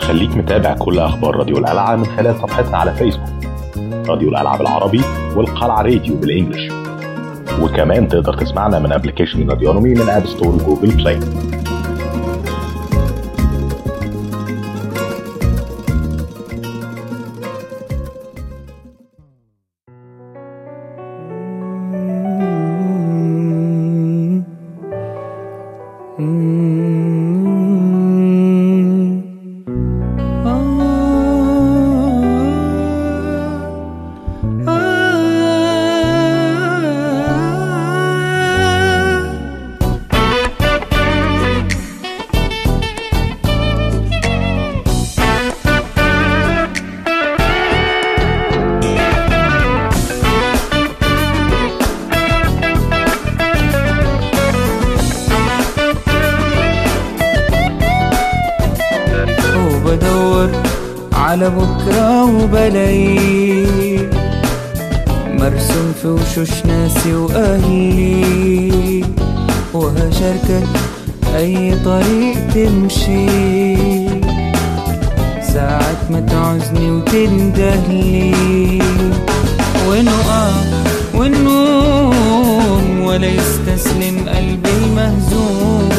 خليك متابع كل أخبار راديو القلعة من خلال صفحتنا على فيسبوك راديو القلعة بالعربي والقلعة راديو بالإنجلش وكمان تقدر تسمعنا من ابلكيشن راديونومي من اب ستور وجوجل بلاي وبدور على بكرة وبلاقي مرسوم في وشوش ناسي وأهلي وهشاركك أي طريق تمشي ساعات ما تعوزني وتندهلي ونقع وننوم ولا يستسلم قلبي المهزوم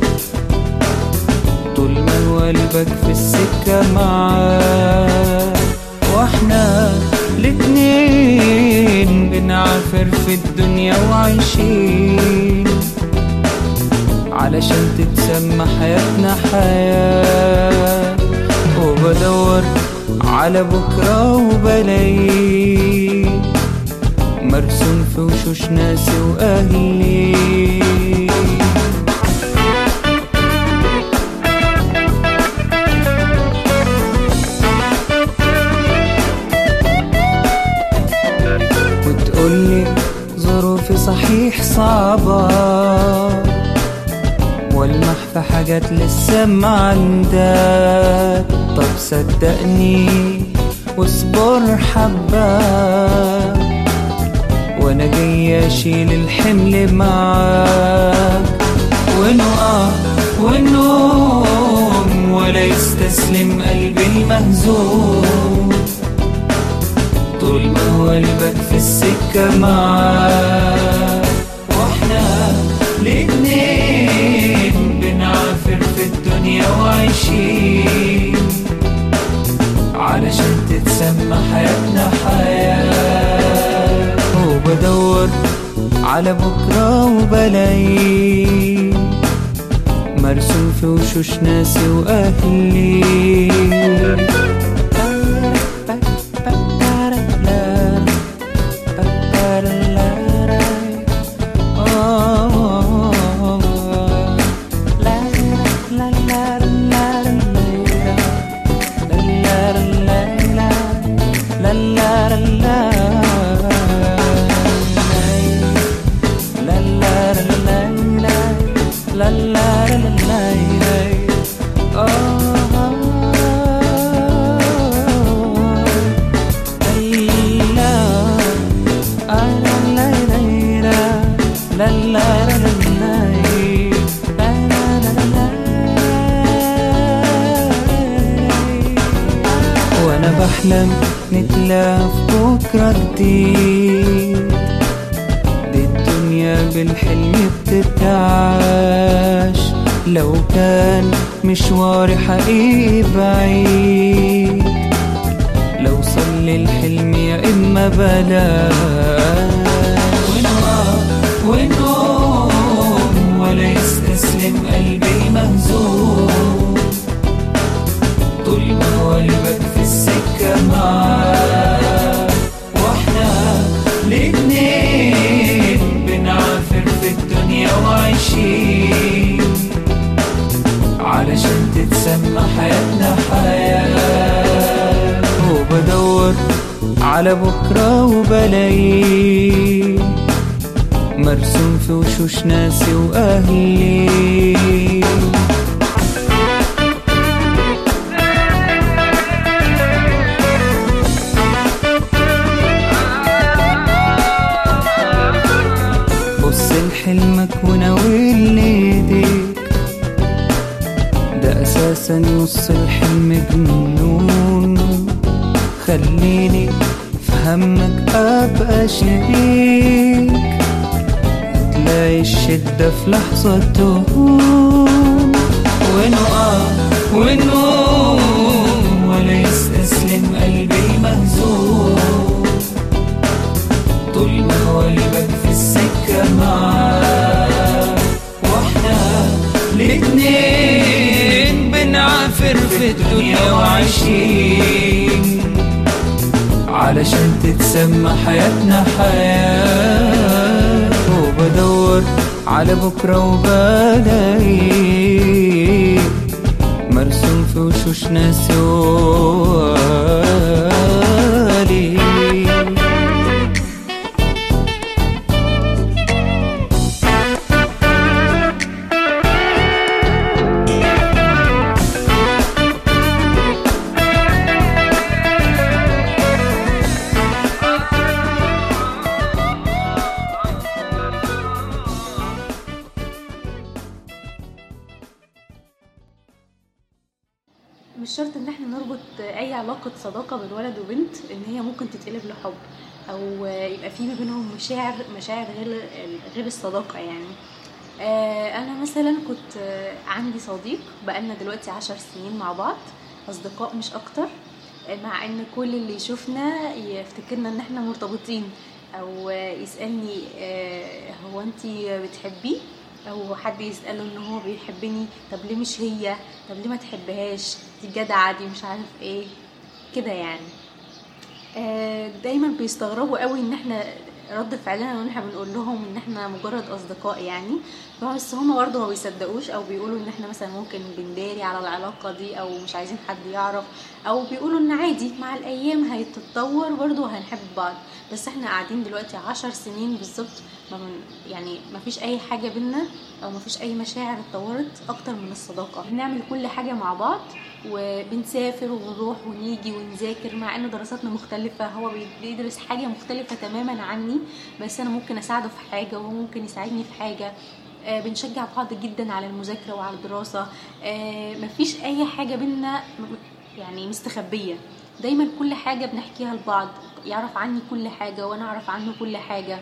طول ما قلبك في السكة معاك واحنا الاتنين بنعافر في الدنيا وعايشين علشان تتسمى حياتنا حياة وبدور على بكرة وبلاقي مرسوم في وشوش ناسي وأهلي وتقولي ظروفي صحيح صعبة والمح في حاجات لسه ما عندك طب صدقني واصبر حبة وانا جاي اشيل الحمل معاك ونقع ونقوم ولا يستسلم قلبي المهزوم طول ما قلبك في السكة معاك واحنا الاتنين بنعافر في الدنيا وعايشين علشان تتسمى حياتنا حياة وبدور على بكرة وبلاقي مرسوم في وشوش ناسي وأهلي وانا بحلم نتلاقى في بكرة جديد دي الدنيا بالحلم بتتعاش لو كان مشواري حقيقي بعيد لو صلي الحلم يا اما بلاش ونقع ونقوم ولا يستسلم قلبي مهزوم طول ما قلبك في السكة معاك واحنا الاتنين بنعافر في الدنيا وعايشين علشان تتسمى حياتنا حياة وبدور على بكرة وبلاقي مرسوم في وشوش ناسي وأهلي بص لحلمك وناول ايديك ده اساس أحسن نص الحلم جنون خليني في همك أبقى شريك تلاقي الشدة في لحظة تهون ونقع ونقوم ولا يستسلم قلبي المهزوم طول ما قلبك في السكة معاك واحنا الاتنين بنعافر في الدنيا وعايشين علشان تتسمى حياتنا حياة وبدور على بكرة وبلاقي مرسوم في وشوش ناسي ووالي مش شرط ان احنا نربط اي علاقة صداقة بين ولد وبنت ان هي ممكن تتقلب لحب او يبقى في ما بينهم مشاعر مشاعر غير غير الصداقة يعني آه، انا مثلا كنت آه، عندي صديق بقالنا دلوقتي عشر سنين مع بعض اصدقاء مش اكتر آه، مع ان كل اللي يشوفنا يفتكرنا ان احنا مرتبطين او آه، يسألني آه، هو انتي بتحبيه او حد يساله ان هو بيحبني طب ليه مش هي طب ليه ما تحبهاش دي جدعه دي مش عارف ايه كده يعني آه، دايما بيستغربوا قوي ان احنا رد فعلنا ان احنا بنقول لهم ان احنا مجرد اصدقاء يعني بس هما برضه ما بيصدقوش او بيقولوا ان احنا مثلا ممكن بنداري على العلاقه دي او مش عايزين حد يعرف او بيقولوا ان عادي مع الايام هيتطور برضه هنحب بعض بس احنا قاعدين دلوقتي عشر سنين بالظبط ما من يعني ما فيش اي حاجه بينا او ما فيش اي مشاعر اتطورت اكتر من الصداقه بنعمل كل حاجه مع بعض وبنسافر ونروح ونيجي ونذاكر مع ان دراستنا مختلفه هو بيدرس حاجه مختلفه تماما عني بس انا ممكن اساعده في حاجه وهو ممكن يساعدني في حاجه آه، بنشجع بعض جدا على المذاكره وعلى الدراسه آه، مفيش اي حاجه بينا م- يعني مستخبيه دايما كل حاجه بنحكيها لبعض يعرف عني كل حاجه وانا اعرف عنه كل حاجه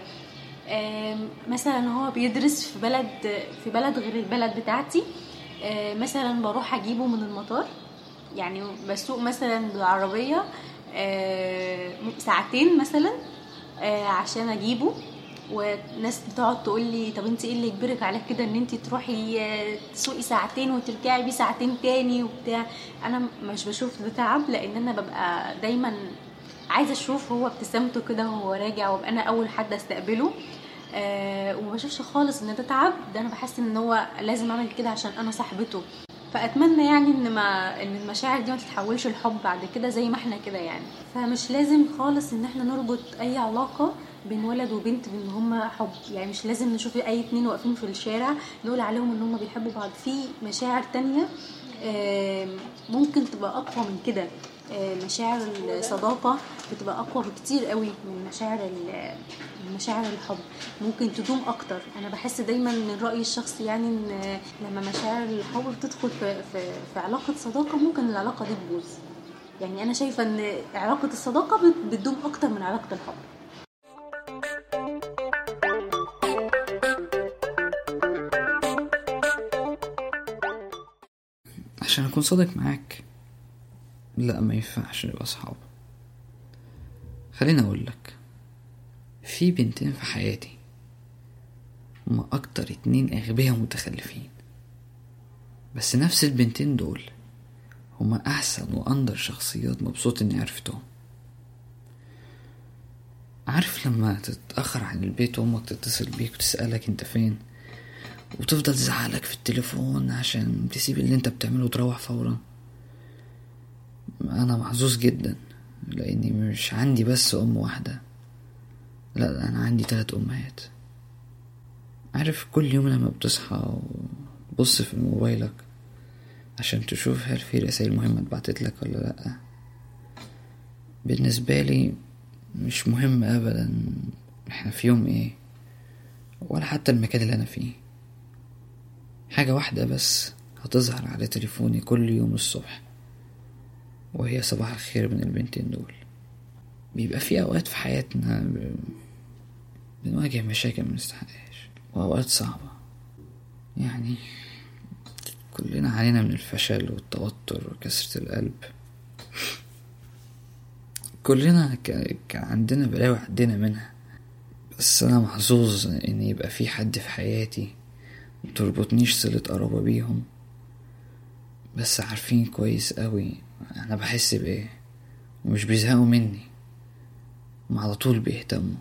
آم، مثلا هو بيدرس في بلد في بلد غير البلد بتاعتي آه، مثلا بروح اجيبه من المطار يعني بسوق مثلا بالعربيه آه، ساعتين مثلا آه، عشان اجيبه وناس بتقعد تقول لي طب انت ايه اللي يجبرك على كده ان انت تروحي آه، تسوقي ساعتين وترجعي بيه ساعتين تاني وبتاع انا مش بشوف ده تعب لان انا ببقى دايما عايزه اشوف هو ابتسامته كده وهو راجع وابقى انا اول حد استقبله آه وما بشوفش خالص ان ده تعب ده انا بحس ان هو لازم اعمل كده عشان انا صاحبته فاتمنى يعني ان ما ان المشاعر دي ما تتحولش لحب بعد كده زي ما احنا كده يعني فمش لازم خالص ان احنا نربط اي علاقه بين ولد وبنت بان هما حب يعني مش لازم نشوف اي اتنين واقفين في الشارع نقول عليهم ان هما بيحبوا بعض في مشاعر تانية آم، ممكن تبقى اقوى من كده آه، مشاعر الصداقة بتبقى أقوى بكتير قوي من مشاعر ال- من مشاعر الحب ممكن تدوم أكتر أنا بحس دايما من رأيي الشخصي يعني إن لما مشاعر الحب بتدخل في, في, في علاقة صداقة ممكن العلاقة دي تبوظ يعني أنا شايفة إن علاقة الصداقة بت- بتدوم أكتر من علاقة الحب عشان اكون صادق معاك لا ما ينفعش نبقى اصحاب خليني اقول لك في بنتين في حياتي هما اكتر اتنين اغبياء ومتخلفين بس نفس البنتين دول هما احسن واندر شخصيات مبسوط اني عرفتهم عارف لما تتأخر عن البيت وامك تتصل بيك وتسألك انت فين وتفضل تزعلك في التليفون عشان تسيب اللي انت بتعمله وتروح فورا انا محظوظ جدا لاني مش عندي بس ام واحدة لا ده انا عندي تلات امهات عارف كل يوم لما بتصحى وتبص في موبايلك عشان تشوف هل في رسائل مهمة اتبعتت لك ولا لأ بالنسبة لي مش مهم أبدا احنا في يوم ايه ولا حتى المكان اللي أنا فيه حاجة واحدة بس هتظهر على تليفوني كل يوم الصبح وهي صباح الخير من البنتين دول بيبقى في أوقات في حياتنا ب- بنواجه مشاكل منستحقهاش وأوقات صعبة يعني كلنا علينا من الفشل والتوتر وكسرة القلب كلنا ك- كان عندنا بلاوي عدينا منها بس أنا محظوظ إن يبقى في حد في حياتي متربطنيش صلة قرابة بيهم بس عارفين كويس قوي أنا بحس بإيه ومش بيزهقوا مني وعلى طول بيهتموا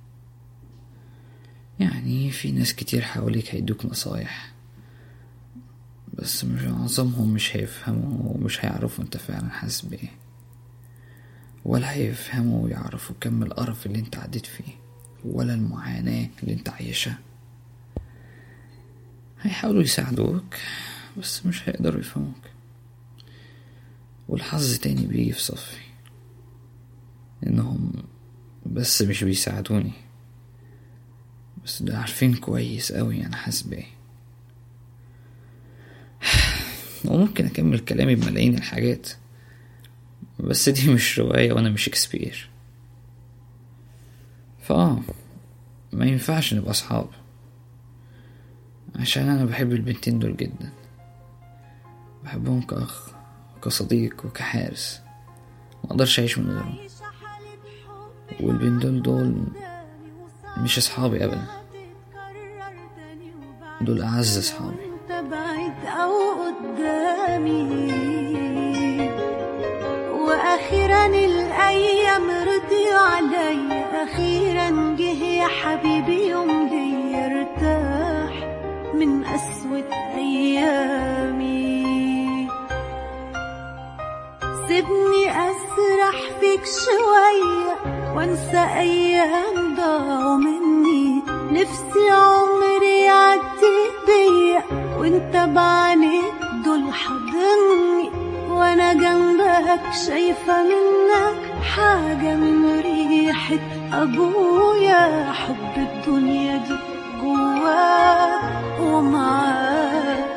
يعني في ناس كتير حواليك هيدوك نصايح بس مش معظمهم مش هيفهموا ومش هيعرفوا انت فعلا حاسس بايه ولا هيفهموا ويعرفوا كم القرف اللي انت عديت فيه ولا المعاناة اللي انت عايشها هيحاولوا يساعدوك بس مش هيقدروا يفهموك والحظ تاني بيجي في صفي انهم بس مش بيساعدوني بس ده عارفين كويس قوي انا حاسس بايه وممكن اكمل كلامي بملايين الحاجات بس دي مش رواية وانا مش شكسبير فاه ما ينفعش نبقى اصحاب عشان انا بحب البنتين دول جدا بحبهم كأخ وكصديق وكحارس مقدرش اعيش من غيرهم والبنت دول دول مش اصحابي ابدا دول اعز اصحابي انت بعيد او قدامي واخيرا الايام رضيوا علي اخيرا جه يا حبيبي يوم لي ارتاح من قسوة ايامي سيبني اسرح فيك شوية وانسى ايام ضاعوا مني نفسي عمري يعدي بيا وانت بعينيك دول حاضني وانا جنبك شايفة منك حاجة من ريحة ابويا حب الدنيا دي جواك ومعاك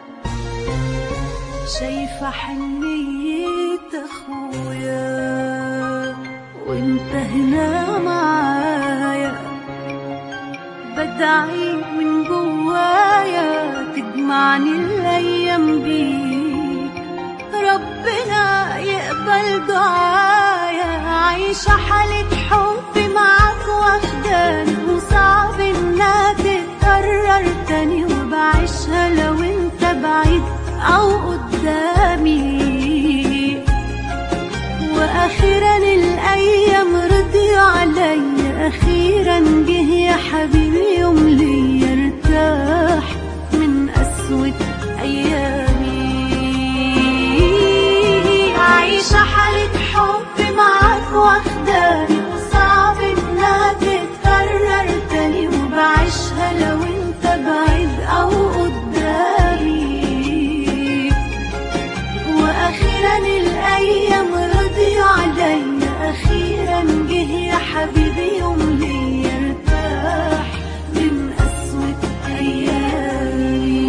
شايفة حنية اخويا وانت هنا معايا بدعي من جوايا تجمعني الايام بيك ربنا يقبل دعايا عايشة حالة حب معاك واخداني وصعب انها تتكرر تاني وبعيشها لو انت بعيد او قدامي واخيرا الايام رضيوا عليا اخيرا جه يا حبيبي يوم لي ارتاح من قسوة ايامي عايشة حالة حب معاك واخداني وصعب انها تتكرر تاني وبعيشها لو انت بعيد او قدامي واخيرا الايام رضيوا عليا اخيرا جه يا حبيبي يوم لي ارتاح من قسوة ايامي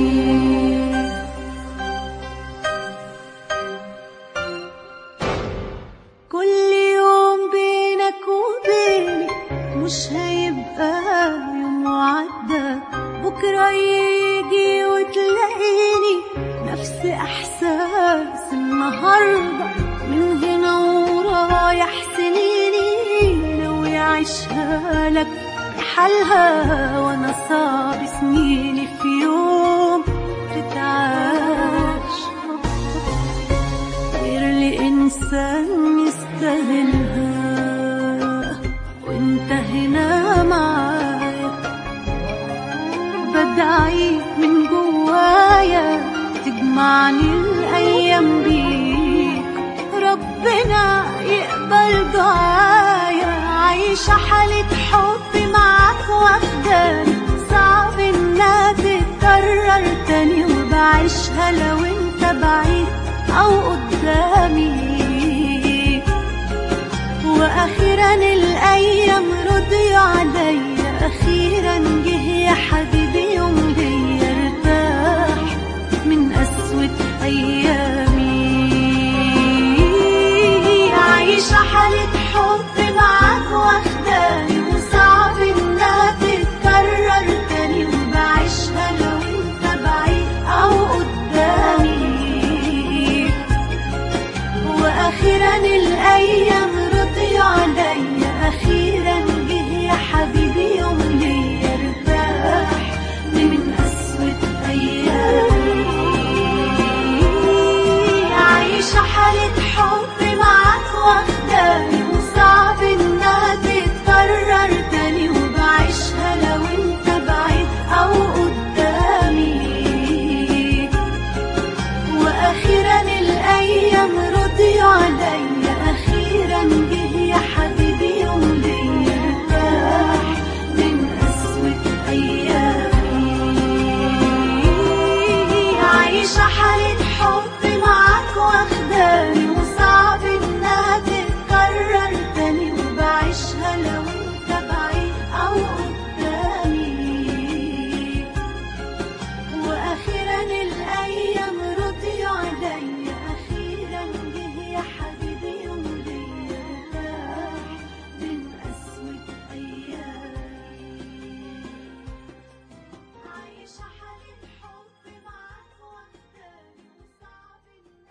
كل يوم بينك وبيني مش هيبقى يوم وعدى بكرة يجي وتلاقيني نفس احساس النهاردة من هنا ورايح سنيني لو يعيشها لك حالها وانا صعب سنيني في يوم تتعاش غير لإنسان يستاهلها وانت هنا معايا بدعي من جوايا تجمعني الأيام بيك ربنا يقبل دعايا عايشة حالة حب معاك واخداني صعب انها تتكرر تاني وبعيشها لو انت بعيد او قدامي واخيرا الايام رضيوا عليا اخيرا جه يا حبيبي يوم لي ارتاح من قسوة الأيام رضي عليا أخيرا جه يا حبيبي يوم ليا ارتاح من أسود أيامي عايشة حالة حب معاك واخداني وصعب إنها تتكرر تاني وبعيشها لو انت بعيد أو قدامي واخيرا الايام رضي عليا اخيرا جه يا حبيبي يوم ليا ارتاح من اسود ايامي عايشه حاله حب معاك واخداني وصعب انها تتكرر تاني وبعيشها لو انت بعيد او قدامي واخيرا الايام رضي عليا اخيرا جه يا حبيبي يوم ليا ارتاح من اسود ايامي عايشه حاله حب معاك واخداني وصعب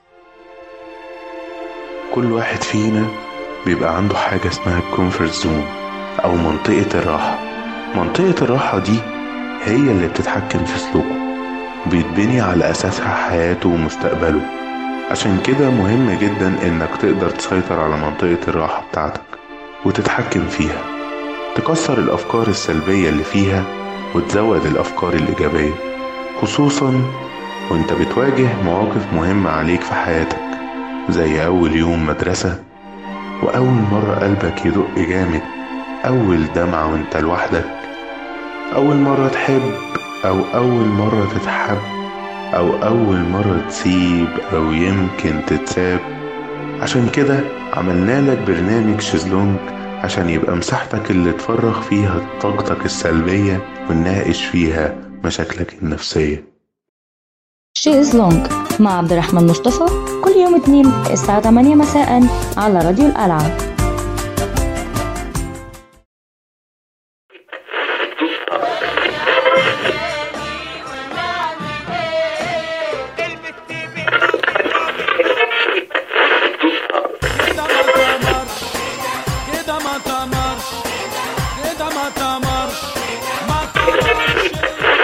كل واحد فينا بيبقى عنده حاجة اسمها الكومفورت زون أو منطقة الراحة منطقة الراحة دي هي اللي بتتحكم في سلوكه بيتبني على أساسها حياته ومستقبله عشان كده مهم جدا إنك تقدر تسيطر على منطقة الراحة بتاعتك وتتحكم فيها تكسر الأفكار السلبية اللي فيها وتزود الأفكار الإيجابية خصوصا وانت بتواجه مواقف مهمة عليك في حياتك زي أول يوم مدرسة وأول مرة قلبك يدق جامد أول دمعة وانت لوحدك أول مرة تحب أو أول مرة تتحب أو أول مرة تسيب أو يمكن تتساب عشان كده عملنا لك برنامج شيزلونج عشان يبقى مساحتك اللي تفرغ فيها طاقتك السلبية ونناقش فيها مشاكلك النفسية شيز لونج مع عبد الرحمن مصطفى كل يوم اثنين الساعة 8 مساء على راديو القلعة كده ما تمرش كده ما تمرش كده ما تمرش ما تمرش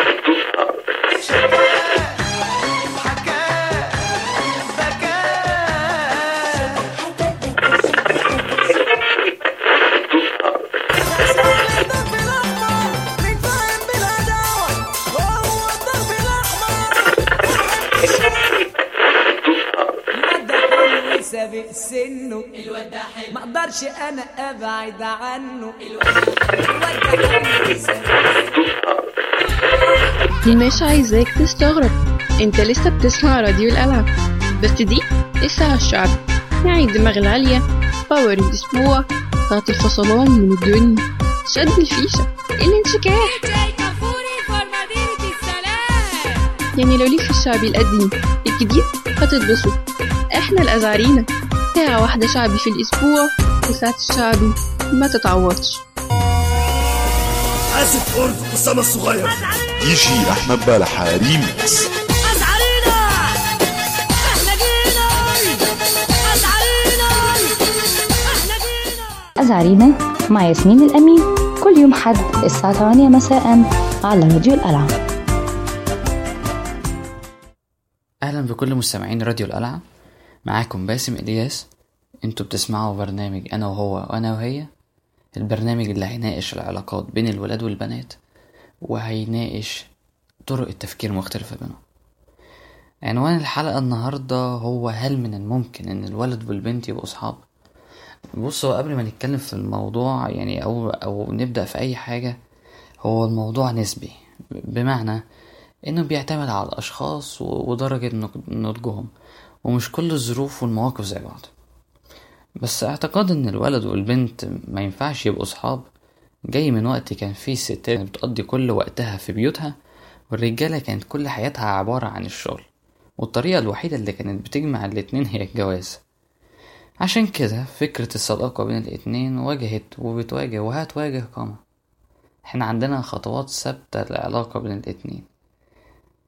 الضرب الأحمر نتفاهم بالهداوة وهو الضرب الأحمر الواد ده حلو سابق سنه الواد ده حلو ما اقدرش انا ابعد عنه الواد ده حلو سابق مش عايزاك تستغرب انت لسه بتسمع راديو الألعاب بس دي الساعة الشعب يعني الدماغ العالية باور الأسبوع طاقة الفصلان من الدنيا شد الفيشة الانشكاح يعني لو ليك في الشعبي القديم الجديد هتتبسط احنا الأزعرينة ساعة واحدة شعبي في الأسبوع وساعة الشعبي ما تتعوضش آسف أرض أسامة الصغير يجي احمد بلحة ريميكس ازعرينا احنا جينا ازعرينا احنا جينا أزعرينا مع ياسمين الأمين كل يوم حد الساعة 8 مساء على راديو القلعة اهلا بكل مستمعين راديو القلعة معاكم باسم الياس انتوا بتسمعوا برنامج انا وهو وانا وهي البرنامج اللي هيناقش العلاقات بين الولاد والبنات وهيناقش طرق التفكير مختلفة بينهم عنوان الحلقة النهاردة هو هل من الممكن ان الولد والبنت يبقوا صحاب بصوا قبل ما نتكلم في الموضوع يعني او او نبدأ في اي حاجة هو الموضوع نسبي بمعنى انه بيعتمد على الاشخاص و- ودرجة نض- نضجهم ومش كل الظروف والمواقف زي بعض بس اعتقاد ان الولد والبنت ما ينفعش يبقوا صحاب جاي من وقت كان فيه ستات بتقضي كل وقتها في بيوتها والرجالة كانت كل حياتها عبارة عن الشغل والطريقة الوحيدة اللي كانت بتجمع الاتنين هي الجواز عشان كده فكرة الصداقة بين الاتنين واجهت وبتواجه وهتواجه قامة احنا عندنا خطوات ثابتة للعلاقة بين الاتنين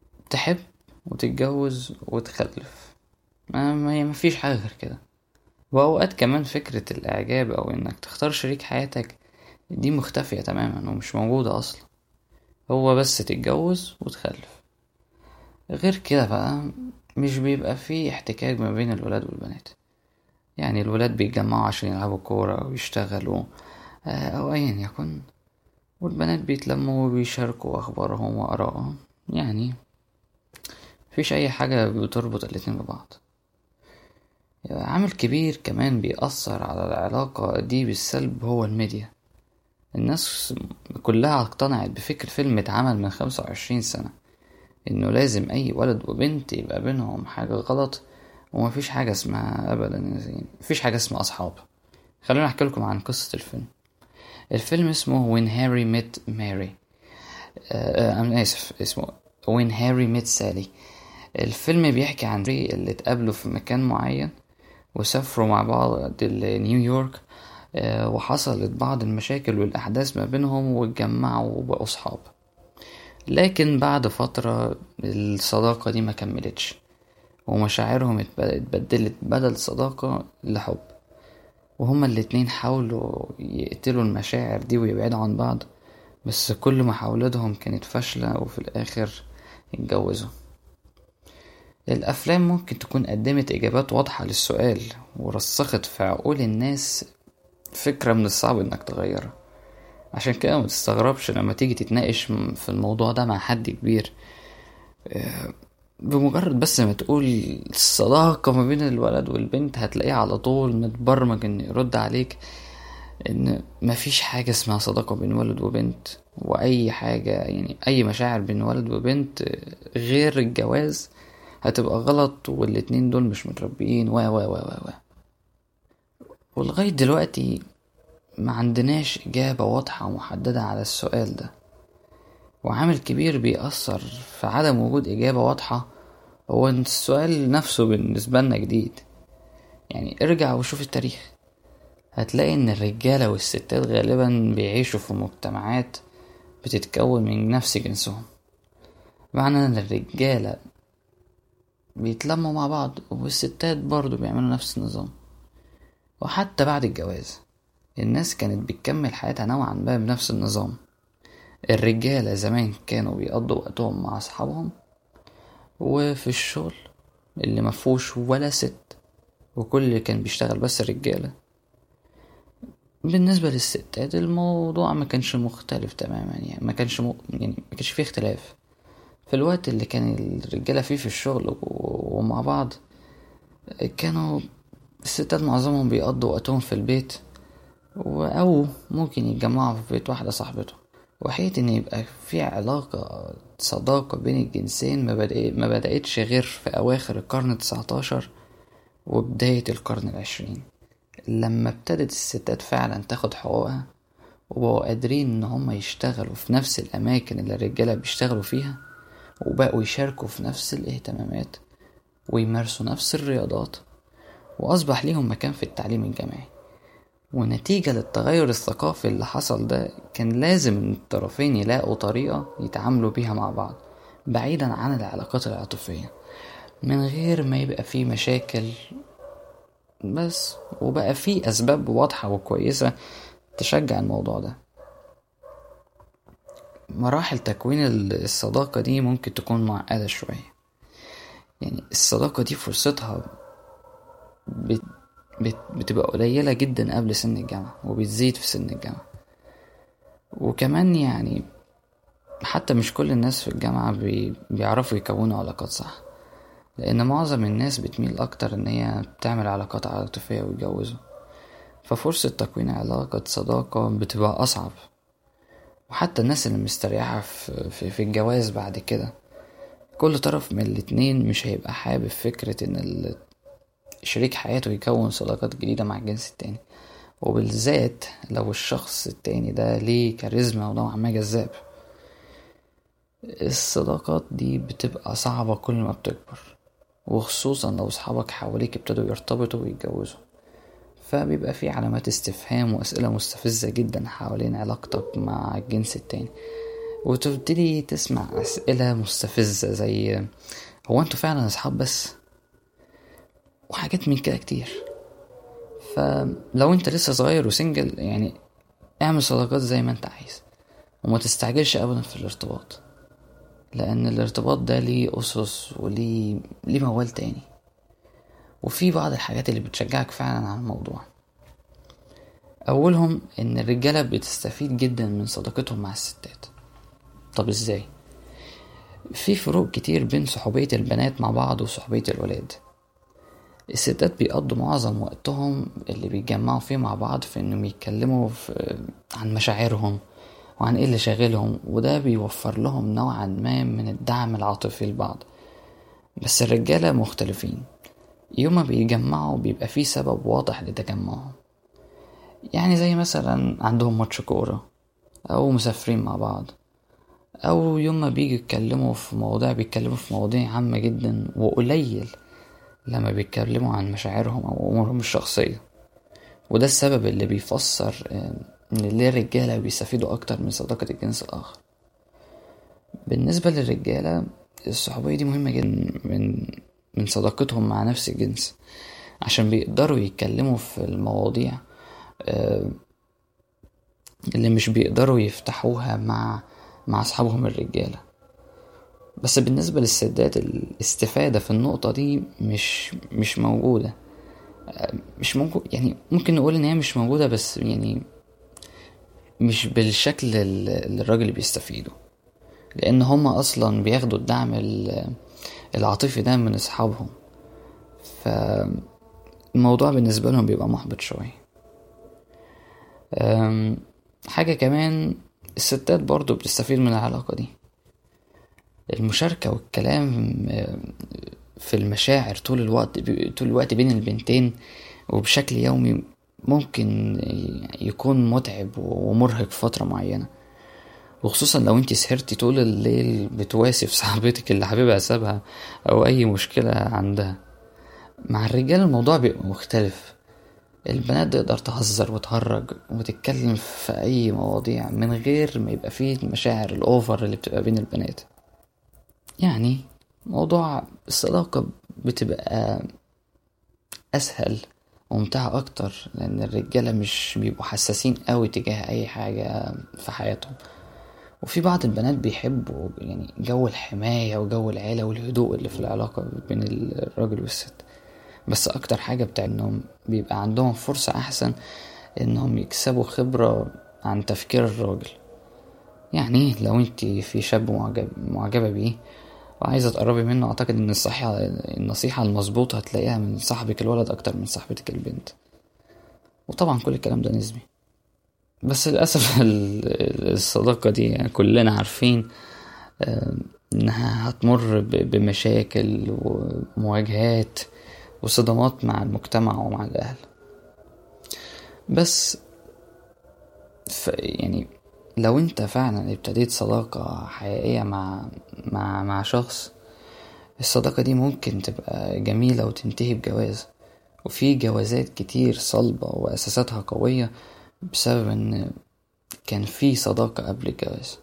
تحب وتتجوز وتخلف ما ما- مفيش حاجة غير كده وأوقات كمان فكرة الإعجاب أو إنك تختار شريك حياتك دي مختفية تماما ومش موجودة أصلا هو بس تتجوز وتخلف غير كده بقى مش بيبقى فيه احتكاك ما بين الولاد والبنات يعني الولاد بيتجمعوا عشان يلعبوا كورة أو يشتغلوا آه، أو أيا يكن والبنات بيتلموا وبيشاركوا أخبارهم وآرائهم يعني مفيش أي حاجة بتربط الاتنين ببعض عامل كبير كمان بيأثر على العلاقة دي بالسلب هو الميديا الناس كلها اقتنعت بفكر فيلم اتعمل من خمسة وعشرين سنة انه لازم اي ولد وبنت يبقى بينهم حاجة غلط ومفيش حاجة اسمها ابدا يعني مفيش حاجة اسمها اصحاب خلونا احكي لكم عن قصة الفيلم الفيلم اسمه When Harry Met Mary آه انا اسف اسمه When Harry Met Sally الفيلم بيحكي عن ري اللي اتقابلوا في مكان معين وسافروا مع بعض لنيويورك آه، وحصلت بعض المشاكل والأحداث ما بينهم واتجمعوا وبقوا صحاب لكن بعد فترة الصداقة دي ما كملتش ومشاعرهم اتب- اتبدلت بدل صداقة لحب وهما الاتنين حاولوا يقتلوا المشاعر دي ويبعدوا عن بعض بس كل محاولاتهم كانت فاشلة وفي الآخر اتجوزوا الأفلام ممكن تكون قدمت إجابات واضحة للسؤال ورسخت في عقول الناس فكرة من الصعب إنك تغيرها عشان كده ما تستغربش لما تيجي تتناقش م- في الموضوع ده مع حد كبير آه، بمجرد بس ما تقول الصداقة ما بين الولد والبنت هتلاقيه على طول متبرمج إنه يرد عليك إن مفيش حاجة اسمها صداقة بين ولد وبنت وأي حاجة يعني أي مشاعر بين ولد وبنت آه، غير الجواز هتبقى غلط والاتنين دول مش متربيين و و و و و ولغاية دلوقتي ما عندناش إجابة واضحة ومحددة على السؤال ده وعامل كبير بيأثر في عدم وجود إجابة واضحة هو إن السؤال نفسه بالنسبة لنا جديد يعني ارجع وشوف التاريخ هتلاقي إن الرجالة والستات غالبا بيعيشوا في مجتمعات بتتكون من نفس جنسهم معنى إن الرجالة بيتلموا مع بعض والستات برضو بيعملوا نفس النظام وحتى بعد الجواز الناس كانت بتكمل حياتها نوعا ما بنفس النظام الرجالة زمان كانوا بيقضوا وقتهم مع أصحابهم وفي الشغل اللي مفهوش ولا ست وكل اللي كان بيشتغل بس الرجالة بالنسبة للستات الموضوع ما كانش مختلف تماما يعني ما كانش م... يعني ما كانش فيه اختلاف في الوقت اللي كان الرجالة فيه في الشغل و- ومع بعض كانوا الستات معظمهم بيقضوا وقتهم في البيت و- أو ممكن يتجمعوا في بيت واحدة صاحبته وحقيقة إن يبقى في علاقة صداقة بين الجنسين ما, بدأ ما بدأتش غير في أواخر القرن التسعتاشر وبداية القرن العشرين لما ابتدت الستات فعلا تاخد حقوقها وبقوا قادرين إن هما يشتغلوا في نفس الأماكن اللي الرجالة بيشتغلوا فيها وبقوا يشاركوا في نفس الاهتمامات ويمارسوا نفس الرياضات وأصبح ليهم مكان في التعليم الجامعي ونتيجة للتغير الثقافي اللي حصل ده كان لازم إن الطرفين يلاقوا طريقة يتعاملوا بيها مع بعض بعيدا عن العلاقات العاطفية من غير ما يبقى فيه مشاكل بس وبقى فيه أسباب واضحة وكويسة تشجع الموضوع ده مراحل تكوين الصداقة دي ممكن تكون معقدة شوية يعني الصداقة دي فرصتها بت بت بتبقى قليلة جدا قبل سن الجامعة وبتزيد في سن الجامعة وكمان يعني حتى مش كل الناس في الجامعة بي بيعرفوا يكونوا علاقات صح لأن معظم الناس بتميل أكتر إن هي بتعمل علاقات عاطفية ويتجوزوا ففرصة تكوين علاقة صداقة بتبقى أصعب وحتى الناس اللي مستريحة في, في, في الجواز بعد كده كل طرف من الاتنين مش هيبقى حابب فكرة إن ال- شريك حياته يكون صداقات جديدة مع الجنس التاني وبالذات لو الشخص التاني ده ليه كاريزما ونوعا ما جذاب الصداقات دي بتبقى صعبة كل ما بتكبر وخصوصا لو صحابك حواليك ابتدوا يرتبطوا ويتجوزوا فبيبقى في علامات استفهام وأسئلة مستفزة جدا حوالين علاقتك مع الجنس التاني وتبتدي تسمع أسئلة مستفزة زي هو انتوا فعلا أصحاب بس وحاجات من كده كتير فلو انت لسه صغير وسنجل يعني اعمل صداقات زي ما انت عايز وما تستعجلش ابدا في الارتباط لان الارتباط ده ليه اسس وليه ليه موال تاني وفي بعض الحاجات اللي بتشجعك فعلا على الموضوع اولهم ان الرجاله بتستفيد جدا من صداقتهم مع الستات طب ازاي في فروق كتير بين صحوبية البنات مع بعض وصحوبية الولاد الستات بيقضوا معظم وقتهم اللي بيتجمعوا فيه مع بعض في انهم يتكلموا في عن مشاعرهم وعن ايه اللي شاغلهم وده بيوفر لهم نوعا ما من الدعم العاطفي لبعض بس الرجالة مختلفين يوم ما بيتجمعوا بيبقى فيه سبب واضح لتجمعهم يعني زي مثلا عندهم ماتش كورة أو مسافرين مع بعض أو يوم ما بيجي يتكلموا في مواضيع بيتكلموا في مواضيع عامة جدا وقليل لما بيتكلموا عن مشاعرهم أو أمورهم الشخصية وده السبب اللي بيفسر آه، إن ليه الرجالة بيستفيدوا أكتر من صداقة الجنس الآخر بالنسبة للرجالة الصحوبية دي مهمة جدا من من صداقتهم مع نفس الجنس عشان بيقدروا يتكلموا في المواضيع آه، اللي مش بيقدروا يفتحوها مع مع أصحابهم الرجالة بس بالنسبة للسيدات الاستفادة في النقطة دي مش مش موجودة آه، مش موجود يعني ممكن نقول إن هي مش موجودة بس يعني مش بالشكل ال- اللي الراجل بيستفيده لأن هما أصلا بياخدوا الدعم ال- العاطفي ده من أصحابهم فالموضوع بالنسبة لهم بيبقى محبط شوية أم، حاجة كمان الستات برضو بتستفيد من العلاقة دي المشاركة والكلام آه، في المشاعر طول الوقت طول الوقت بين البنتين وبشكل يومي ممكن يكون متعب ومرهق فترة معينة وخصوصا لو انت سهرتي طول الليل بتواسف صاحبتك اللي حبيبها سابها او اي مشكلة عندها مع الرجال الموضوع بيبقى مختلف البنات تقدر تهزر وتهرج وتتكلم في اي مواضيع من غير ما يبقى فيه المشاعر الاوفر اللي بتبقى بين البنات يعني موضوع الصداقة بتبقى اسهل وممتعة اكتر لان الرجالة مش بيبقوا حساسين قوي تجاه اي حاجة في حياتهم وفي بعض البنات بيحبوا يعني جو الحماية وجو العيلة والهدوء اللي في العلاقة بين الراجل والست بس أكتر حاجة بتاع إنهم بيبقى عندهم فرصة أحسن إنهم يكسبوا خبرة عن تفكير الراجل يعني لو انت في شاب معجب معجبة بيه وعايزة تقربي منه أعتقد إن الصحيحة النصيحة المظبوطة هتلاقيها من صاحبك الولد أكتر من صاحبتك البنت وطبعا كل الكلام ده نسبي بس للأسف ال- الصداقة دي يعني كلنا عارفين آه، إنها هتمر ب- بمشاكل ومواجهات وصدمات مع المجتمع ومع الأهل بس ف يعني لو انت فعلا ابتديت صداقة حقيقية مع مع مع شخص الصداقة دي ممكن تبقى جميلة وتنتهي بجواز وفي جوازات كتير صلبة وأساساتها قوية بسبب إن كان في صداقة قبل الجواز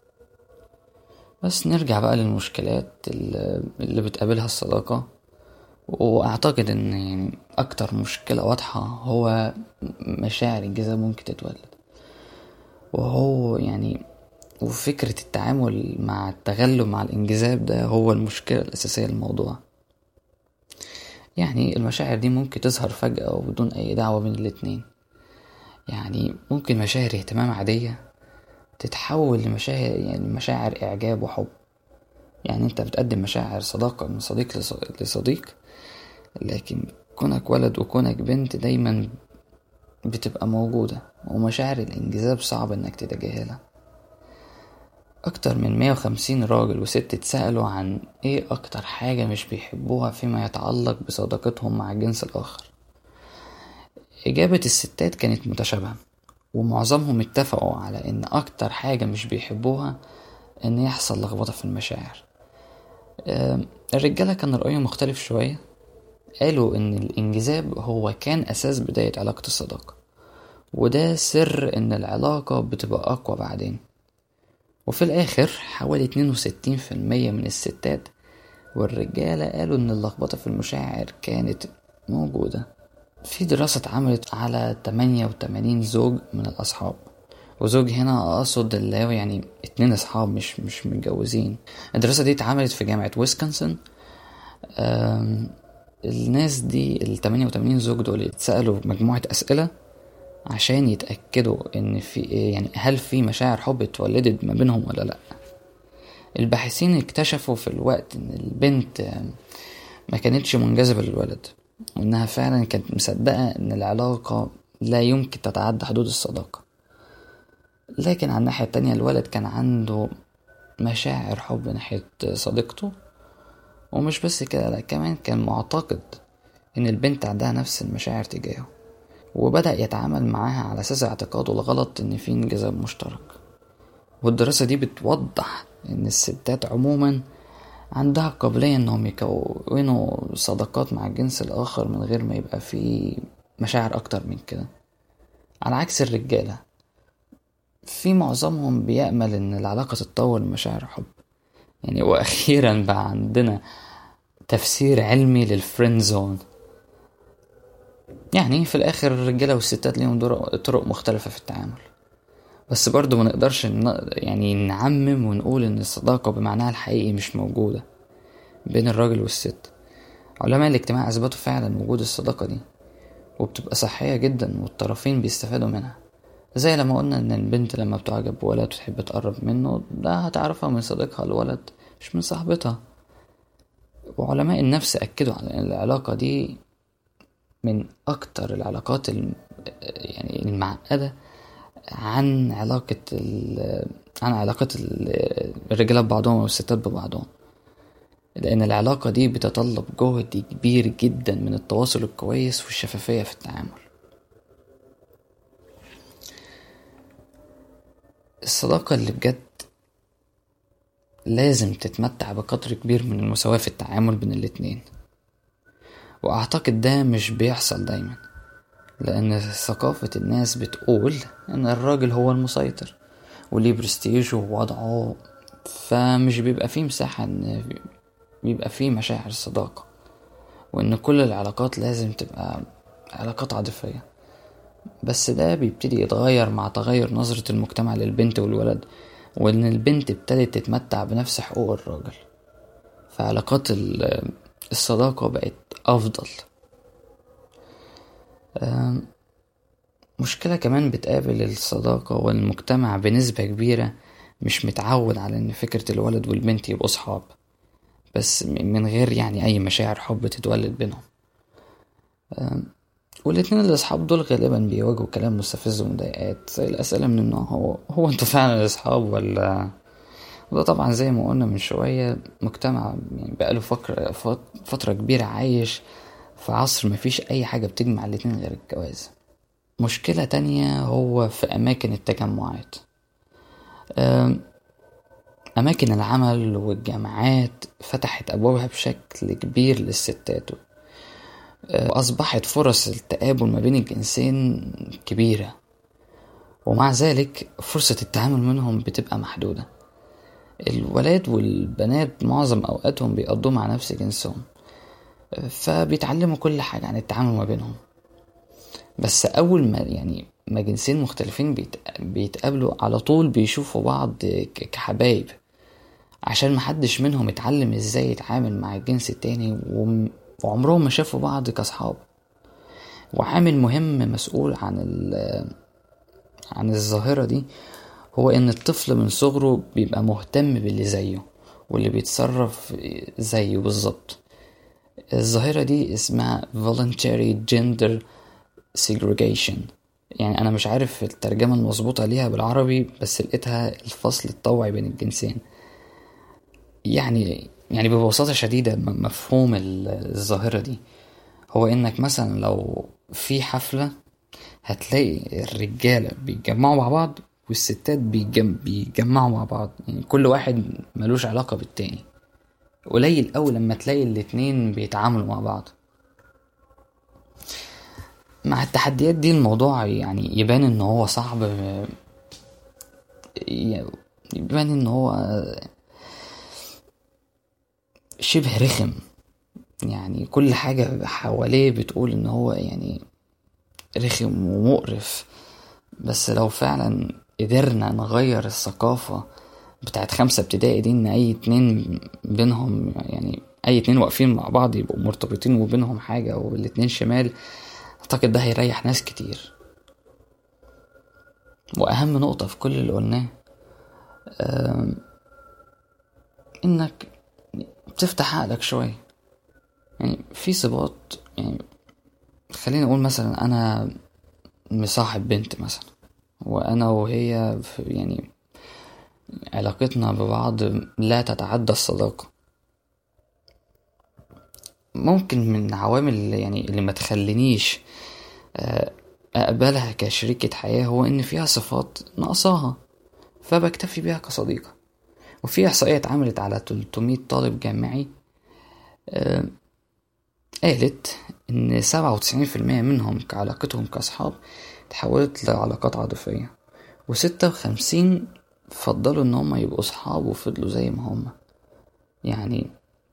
بس نرجع بقى للمشكلات اللي اللي بتقابلها الصداقة وأعتقد إن يعني أكتر مشكلة واضحة هو مشاعر الجذاب ممكن تتولد وهو يعني وفكرة التعامل مع التغلب مع الانجذاب ده هو المشكلة الأساسية للموضوع يعني المشاعر دي ممكن تظهر فجأة وبدون أي دعوة بين الاتنين يعني ممكن مشاعر اهتمام عادية تتحول لمشاعر يعني مشاعر إعجاب وحب يعني أنت بتقدم مشاعر صداقة من صديق لص- لصديق لكن كونك ولد وكونك بنت دايما بتبقى موجودة ومشاعر الانجذاب صعب انك تتجاهلها أكتر من 150 راجل وست اتسألوا عن ايه أكتر حاجة مش بيحبوها فيما يتعلق بصداقتهم مع الجنس الآخر إجابة الستات كانت متشابهة ومعظمهم اتفقوا على إن أكتر حاجة مش بيحبوها إن يحصل لخبطة في المشاعر آم، الرجالة كان رأيهم مختلف شوية قالوا إن الانجذاب هو كان أساس بداية علاقة الصداقة وده سر إن العلاقة بتبقى أقوى بعدين وفي الآخر حوالي 62% من الستات والرجالة قالوا إن اللخبطة في المشاعر كانت موجودة في دراسة اتعملت على 88 زوج من الأصحاب وزوج هنا أقصد اللي هو يعني اتنين أصحاب مش مش متجوزين الدراسة دي اتعملت في جامعة ويسكونسن أم، الناس دي ال 88 زوج دول اتسألوا مجموعة أسئلة عشان يتأكدوا إن في يعني هل في مشاعر حب اتولدت ما بينهم ولا لأ الباحثين اكتشفوا في الوقت إن البنت آم، ما كانتش منجذبة للولد وإنها فعلا كانت مصدقة إن العلاقة لا يمكن تتعدى حدود الصداقة لكن على الناحية التانية الولد كان عنده مشاعر حب ناحية صديقته ومش بس كده لا كمان كان معتقد إن البنت عندها نفس المشاعر تجاهه وبدأ يتعامل معاها على أساس اعتقاده الغلط إن في انجذاب مشترك والدراسة دي بتوضح إن الستات عموما عندها قابلية إنهم يكونوا صداقات مع الجنس الآخر من غير ما يبقى في مشاعر أكتر من كده على عكس الرجالة في معظمهم بيأمل إن العلاقة تتطور لمشاعر حب يعني وأخيرا بقى عندنا تفسير علمي للفريند زون يعني في الآخر الرجالة والستات ليهم در- طرق مختلفة في التعامل بس برضه ما نقدرش ن- يعني نعمم ونقول إن الصداقة بمعناها الحقيقي مش موجودة بين الراجل والست علماء الاجتماع أثبتوا فعلا وجود الصداقة دي وبتبقى صحية جدا والطرفين بيستفادوا منها زي لما قلنا إن البنت لما بتعجب بولد وتحب تقرب منه ده هتعرفها من صديقها الولد مش من صاحبتها وعلماء النفس أكدوا على إن العلاقة دي من أكتر العلاقات الم... يعني المعقدة عن علاقة ال... عن علاقة ال- الرجالة ببعضهم والستات ببعضهم لأن العلاقة دي بتتطلب جهد كبير جدا من التواصل الكويس والشفافية في التعامل الصداقة اللي بجد لازم تتمتع بقدر كبير من المساواة في التعامل بين الاتنين وأعتقد ده مش بيحصل دايما لأن ثقافة الناس بتقول إن الراجل هو المسيطر وليه برستيجه ووضعه فمش بيبقى فيه مساحة إن بيبقى فيه مشاعر الصداقة وإن كل العلاقات لازم تبقى علاقات عاطفية بس ده بيبتدي يتغير مع تغير نظرة المجتمع للبنت والولد وإن البنت ابتدت تتمتع بنفس حقوق الراجل فعلاقات ال- الصداقة بقت أفضل أم، مشكلة كمان بتقابل الصداقة والمجتمع بنسبة كبيرة مش متعود على إن فكرة الولد والبنت يبقوا صحاب بس م- من غير يعني أي مشاعر حب تتولد بينهم أم، والاتنين الأصحاب دول غالبا بيواجهوا كلام مستفز ومضايقات زي الأسئلة من النوع هو هو انتوا فعلا أصحاب ولا وده طبعا زي ما قلنا من شوية مجتمع يعني بقاله فكر فت- فترة كبيرة عايش في عصر مفيش أي حاجة بتجمع الاتنين غير الجواز مشكلة تانية هو في أماكن التجمعات أم، أماكن العمل والجامعات فتحت أبوابها بشكل كبير للستات أه، أصبحت فرص التقابل ما بين الجنسين كبيرة ومع ذلك فرصة التعامل منهم بتبقى محدودة الولاد والبنات معظم أوقاتهم بيقضوا مع نفس جنسهم أه، فبيتعلموا كل حاجة عن التعامل ما بينهم بس أول ما يعني ما جنسين مختلفين بيت- بيتقابلوا على طول بيشوفوا بعض ك- كحبايب عشان محدش منهم اتعلم ازاي يتعامل مع الجنس التاني وم- وعمرهم ما شافوا بعض كأصحاب وعامل مهم مسؤول عن ال- عن الظاهرة دي هو إن الطفل من صغره بيبقى مهتم باللي زيه واللي بيتصرف زيه بالظبط الظاهرة دي اسمها voluntary gender segregation يعني أنا مش عارف الترجمة المظبوطة ليها بالعربي بس لقيتها الفصل الطوعي بين الجنسين يعني يعني ببساطة شديدة م- مفهوم ال- الظاهرة دي هو إنك مثلا لو في حفلة هتلاقي الرجالة بيتجمعوا مع بعض والستات بيجم... بيتجمعوا مع بعض يعني كل واحد ملوش علاقة بالتاني قليل أوي لما تلاقي الاتنين بيتعاملوا مع بعض مع التحديات دي الموضوع يعني يبان ان هو صعب ي- يبان ان هو شبه رخم يعني كل حاجة حواليه بتقول ان هو يعني رخم ومقرف بس لو فعلا قدرنا نغير الثقافة بتاعت خمسة ابتدائي دي ان اي اتنين بينهم يعني اي اتنين واقفين مع بعض يبقوا مرتبطين وبينهم حاجة والاتنين شمال اعتقد ده هيريح ناس كتير واهم نقطة في كل اللي قلناه آم، انك تفتح عقلك شوية يعني في صفات يعني خليني اقول مثلا انا مصاحب بنت مثلا وانا وهي في يعني علاقتنا ببعض لا تتعدى الصداقة ممكن من عوامل اللي يعني اللي ما تخلينيش آه، اقبلها كشريكة حياة هو ان فيها صفات ناقصاها فبكتفي بيها كصديقة وفي احصائية اتعملت على 300 طالب جامعي آه، قالت ان 97% منهم كعلاقتهم كاصحاب تحولت لعلاقات عاطفية وستة وخمسين فضلوا ان هم يبقوا صحاب وفضلوا زي ما هم يعني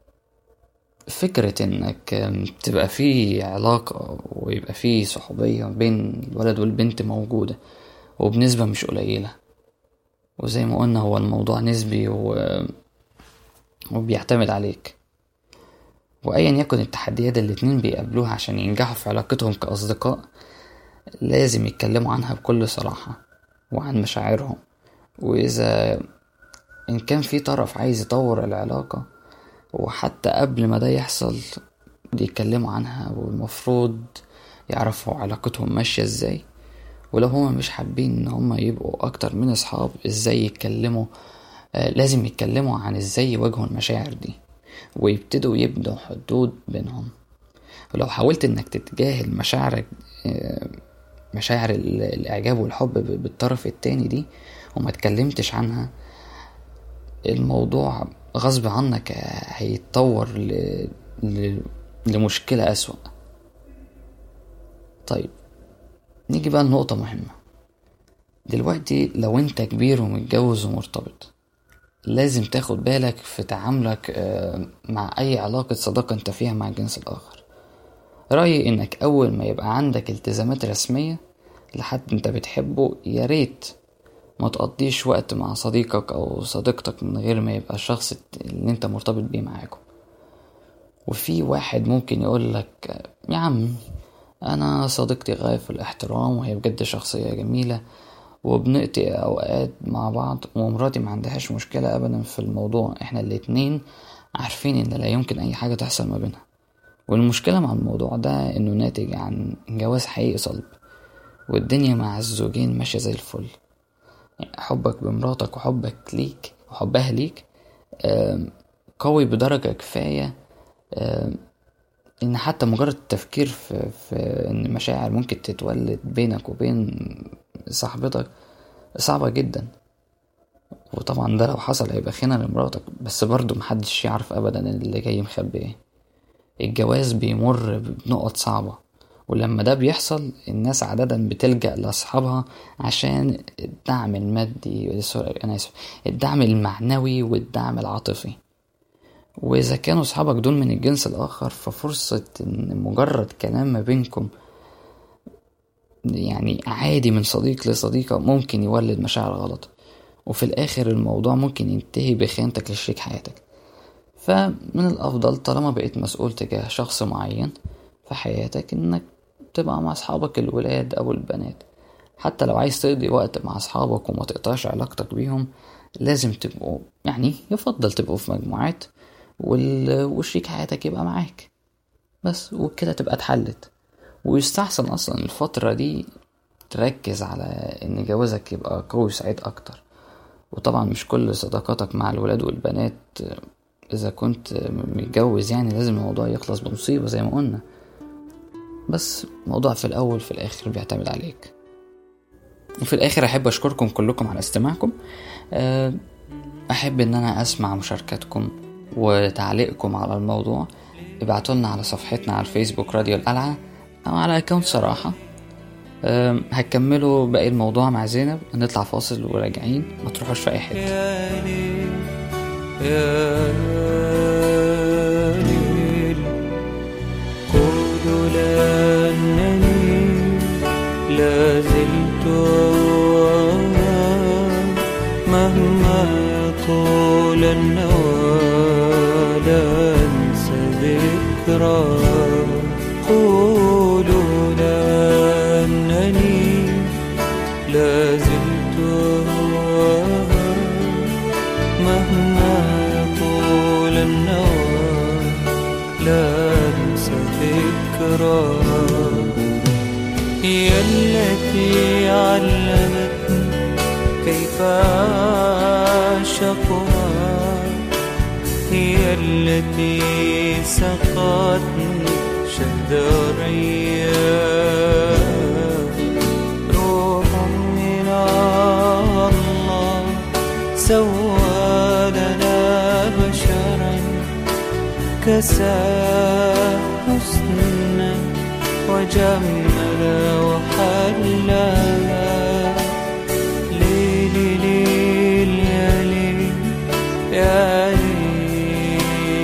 فكرة انك آم، تبقى في علاقة ويبقى في صحوبية بين الولد والبنت موجودة وبنسبة مش قليلة وزي ما قلنا هو الموضوع نسبي و... وبيعتمد عليك وأيا يكن التحديات اللي الاتنين بيقابلوها عشان ينجحوا في علاقتهم كأصدقاء لازم يتكلموا عنها بكل صراحة وعن مشاعرهم وإذا إن كان في طرف عايز يطور العلاقة وحتى قبل ما ده يحصل يتكلموا عنها والمفروض يعرفوا علاقتهم ماشية ازاي ولو هما مش حابين ان هما يبقوا اكتر من اصحاب ازاي يتكلموا آه لازم يتكلموا عن ازاي يواجهوا المشاعر دي ويبتدوا يبنوا حدود بينهم ولو حاولت انك تتجاهل مشاعرك آه مشاعر ال- الاعجاب والحب ب- بالطرف التاني دي وما اتكلمتش عنها الموضوع غصب عنك هيتطور ل... ل... لمشكلة أسوأ طيب نيجي بقى لنقطة مهمة دلوقتي لو انت كبير ومتجوز ومرتبط لازم تاخد بالك في تعاملك آه، مع أي علاقة صداقة انت فيها مع الجنس الآخر رأيي انك أول ما يبقى عندك التزامات رسمية لحد انت بتحبه يا ريت ما تقضيش وقت مع صديقك او صديقتك من غير ما يبقى الشخص اللي انت مرتبط بيه معاكم وفي واحد ممكن يقول لك يا عم انا صديقتي غاية في الاحترام وهي بجد شخصية جميلة وبنقضي اوقات مع بعض ومراتي ما عندهاش مشكلة ابدا في الموضوع احنا الاتنين عارفين ان لا يمكن اي حاجة تحصل ما بينها والمشكلة مع الموضوع ده انه ناتج عن جواز حقيقي صلب والدنيا مع الزوجين ماشية زي الفل حبك بمراتك وحبك ليك وحبها ليك آم، قوي بدرجة كفاية آم، إن حتى مجرد التفكير في, في إن مشاعر ممكن تتولد بينك وبين صاحبتك صعبة جدا وطبعا ده لو حصل هيبقى خيانة لمراتك بس برضه محدش يعرف أبدا اللي جاي مخبي ايه الجواز بيمر بنقط صعبة ولما ده بيحصل الناس عادة بتلجأ لأصحابها عشان الدعم المادي سوري أنا آسف الدعم المعنوي والدعم العاطفي وإذا كانوا أصحابك دول من الجنس الآخر ففرصة إن مجرد كلام ما بينكم يعني عادي من صديق لصديقة ممكن يولد مشاعر غلط وفي الآخر الموضوع ممكن ينتهي بخيانتك لشريك حياتك فمن الأفضل طالما بقيت مسؤول تجاه شخص معين في حياتك إنك تبقى مع أصحابك الولاد أو البنات حتى لو عايز تقضي وقت مع أصحابك وما تقطعش علاقتك بيهم لازم تبقوا يعني يفضل تبقوا في مجموعات وال... وشريك حياتك يبقى معاك بس وبكده تبقى اتحلت ويستحسن أصلا الفترة دي تركز على إن جوازك يبقى قوي وسعيد أكتر وطبعا مش كل صداقاتك مع الولاد والبنات إذا كنت متجوز يعني لازم الموضوع يخلص بمصيبة زي ما قلنا بس الموضوع في الأول في الآخر بيعتمد عليك وفي الآخر أحب أشكركم كلكم على استماعكم أه، أحب إن أنا أسمع مشاركاتكم وتعليقكم على الموضوع ابعتولنا على صفحتنا على الفيسبوك راديو القلعة أو على أكونت صراحة أه، هتكملوا باقي الموضوع مع زينب هنطلع فاصل وراجعين ما تروحوش في أي حتة يا ليل يا ليل قولوا لأنني ذكرى قولوا أنني لا زلت أهواها مهما طول النوى لا أنسى ذكرى هي التي علمتني كيف أعشقها هي التي سقتني شهد الرياح روح من الله سوى لنا بشرا كسى حسنا وجمل وحلى ليلي ليل يا ليل يا ليل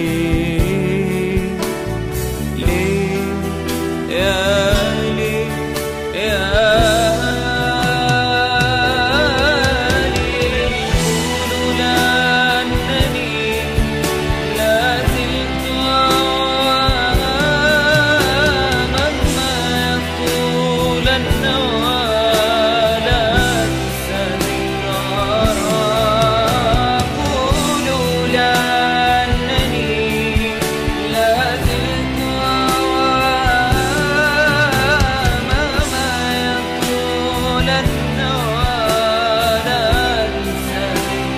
ليل يا ليل يا ليل لولا أنني لا زلت مهما يطول النوى لا أنسى ذكرى لولا أنني لا زلت مهما يطول النوى لا أنسى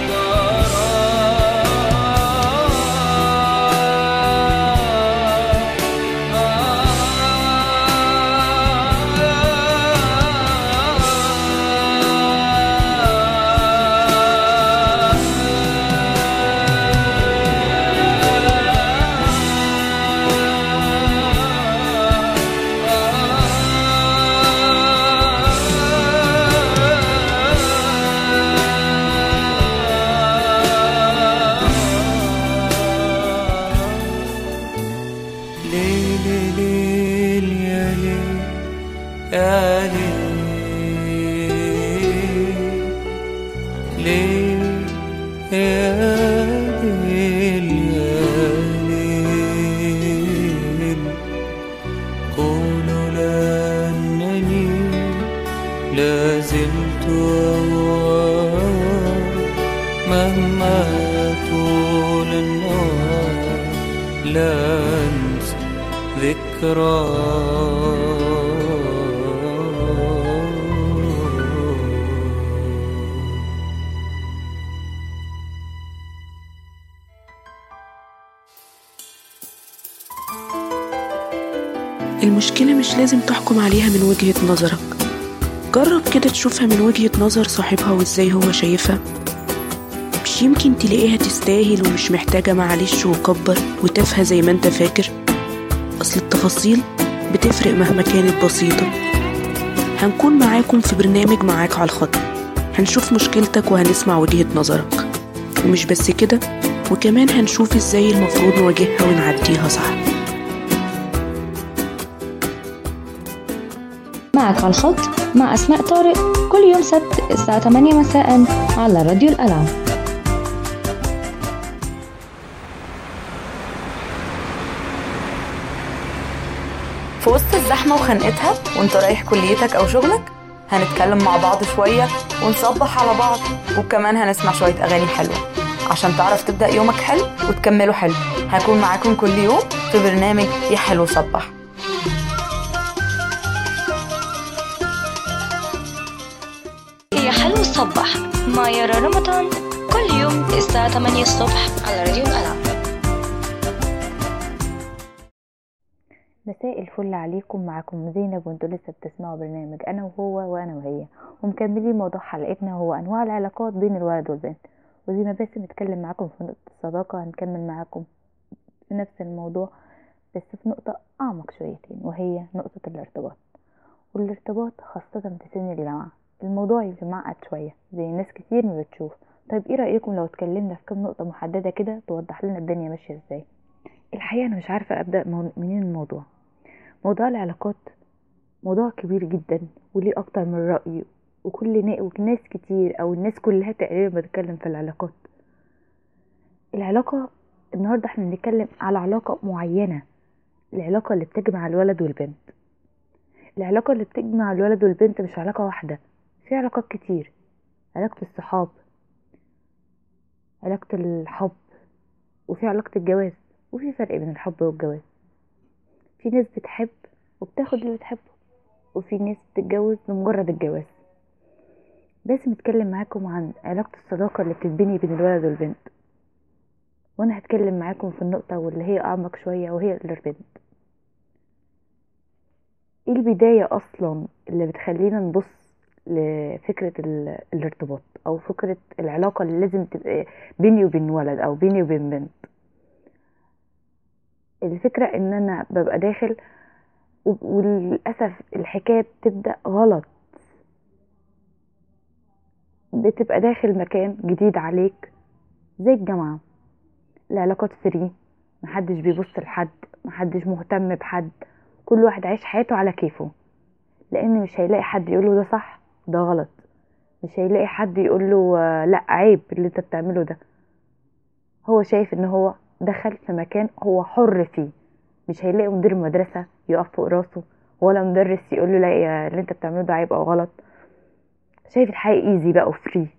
ليل ليل يا ليل يا ليل ليل يا ليل يا ليل قولوا لأنني لا زلت أهوى مهما طول النهار لا أنسى ذكرى المشكلة مش لازم تحكم عليها من وجهة نظرك جرب كده تشوفها من وجهة نظر صاحبها وازاي هو شايفها مش يمكن تلاقيها تستاهل ومش محتاجة معلش وكبر وتافهة زي ما انت فاكر أصل التفاصيل بتفرق مهما كانت بسيطة هنكون معاكم في برنامج معاك على الخط هنشوف مشكلتك وهنسمع وجهة نظرك ومش بس كده وكمان هنشوف ازاي المفروض نواجهها ونعديها صح معك على الخط مع أسماء طارق كل يوم سبت الساعة 8 مساء على راديو الألعاب في وسط الزحمة وخنقتها وانت رايح كليتك أو شغلك هنتكلم مع بعض شوية ونصبح على بعض وكمان هنسمع شوية أغاني حلوة عشان تعرف تبدأ يومك حلو وتكمله حلو هكون معاكم كل يوم في برنامج يا حلو صبح يا حلو الصبح مع يارا رمضان كل يوم الساعة 8 الصبح على راديو الألعاب مساء الفل عليكم معكم زينب وانتوا لسه بتسمعوا برنامج انا وهو وانا وهي ومكملين موضوع حلقتنا هو انواع العلاقات بين الولد والبنت وزي ما بس نتكلم معاكم في نقطة الصداقة هنكمل معاكم في نفس الموضوع بس في نقطة أعمق شويتين وهي نقطة الارتباط والارتباط خاصة في سن الجامعة الموضوع يمكن معقد شوية زي ناس كتير ما بتشوف طيب ايه رأيكم لو اتكلمنا في كام نقطة محددة كده توضح لنا الدنيا ماشية ازاي الحقيقة أنا مش عارفة أبدأ مو- منين الموضوع موضوع العلاقات موضوع كبير جدا وليه أكتر من رأي وكل نا... وناس كتير أو الناس كلها تقريبا بتتكلم في العلاقات العلاقة النهاردة احنا بنتكلم على علاقة معينة العلاقة اللي بتجمع الولد والبنت العلاقة اللي بتجمع الولد والبنت مش علاقة واحدة في علاقات كتير علاقة الصحاب علاقة الحب وفي علاقة الجواز وفي فرق بين الحب والجواز في ناس بتحب وبتاخد اللي بتحبه وفي ناس بتتجوز لمجرد الجواز لازم اتكلم معاكم عن علاقة الصداقة اللي بتتبني بين الولد والبنت وانا هتكلم معاكم في النقطة واللي هي اعمق شوية وهي البنت ايه البداية اصلا اللي بتخلينا نبص لفكرة ال- الارتباط او فكرة العلاقة اللي لازم تبقى بيني وبين ولد او بيني وبين بنت الفكرة ان انا ببقى داخل و- وللأسف الحكاية بتبدأ غلط بتبقى داخل مكان جديد عليك زي الجامعة العلاقات فري محدش بيبص لحد محدش مهتم بحد كل واحد عايش حياته على كيفه لان مش هيلاقي حد يقوله ده صح ده غلط مش هيلاقي حد يقوله آه، لا عيب اللي انت بتعمله ده هو شايف ان هو دخل في مكان هو حر فيه مش هيلاقي مدير مدرسة يقف فوق راسه ولا مدرس يقول له لا يا اللي انت بتعمله ده عيب او غلط شايف الحياة ايزي بقى وفري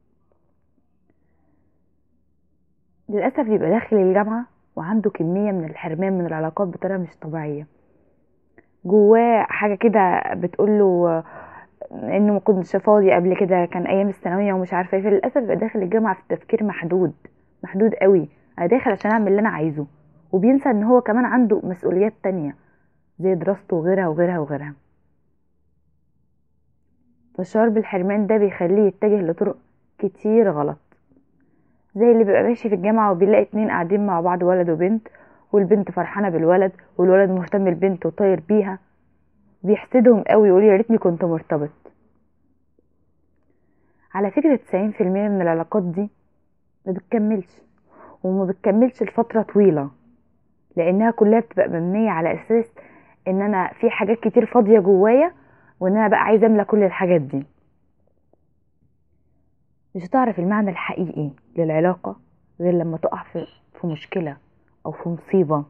للأسف بيبقى داخل الجامعة وعنده كمية من الحرمان من العلاقات بطريقة مش طبيعية جواه حاجة كده بتقوله انه ما كنتش فاضي قبل كده كان ايام الثانوية ومش عارفة ايه فللأسف بيبقى داخل الجامعة في التفكير محدود محدود قوي انا داخل عشان اعمل اللي انا عايزه وبينسى ان هو كمان عنده مسؤوليات تانية زي دراسته وغيرها وغيرها وغيرها فالشعور بالحرمان ده بيخليه يتجه لطرق كتير غلط زي اللي بيبقى ماشي في الجامعة وبيلاقي اتنين قاعدين مع بعض ولد وبنت والبنت فرحانة بالولد والولد مهتم بالبنت وطاير بيها بيحسدهم قوي يقول يا ريتني كنت مرتبط على فكرة 90% من العلاقات دي ما بتكملش وما بتكملش لفترة طويلة لانها كلها بتبقى مبنية على اساس ان انا في حاجات كتير فاضية جوايا وان انا بقى عايزة املى كل الحاجات دي مش هتعرف المعنى الحقيقي للعلاقة غير لما تقع في, في مشكلة أو في مصيبة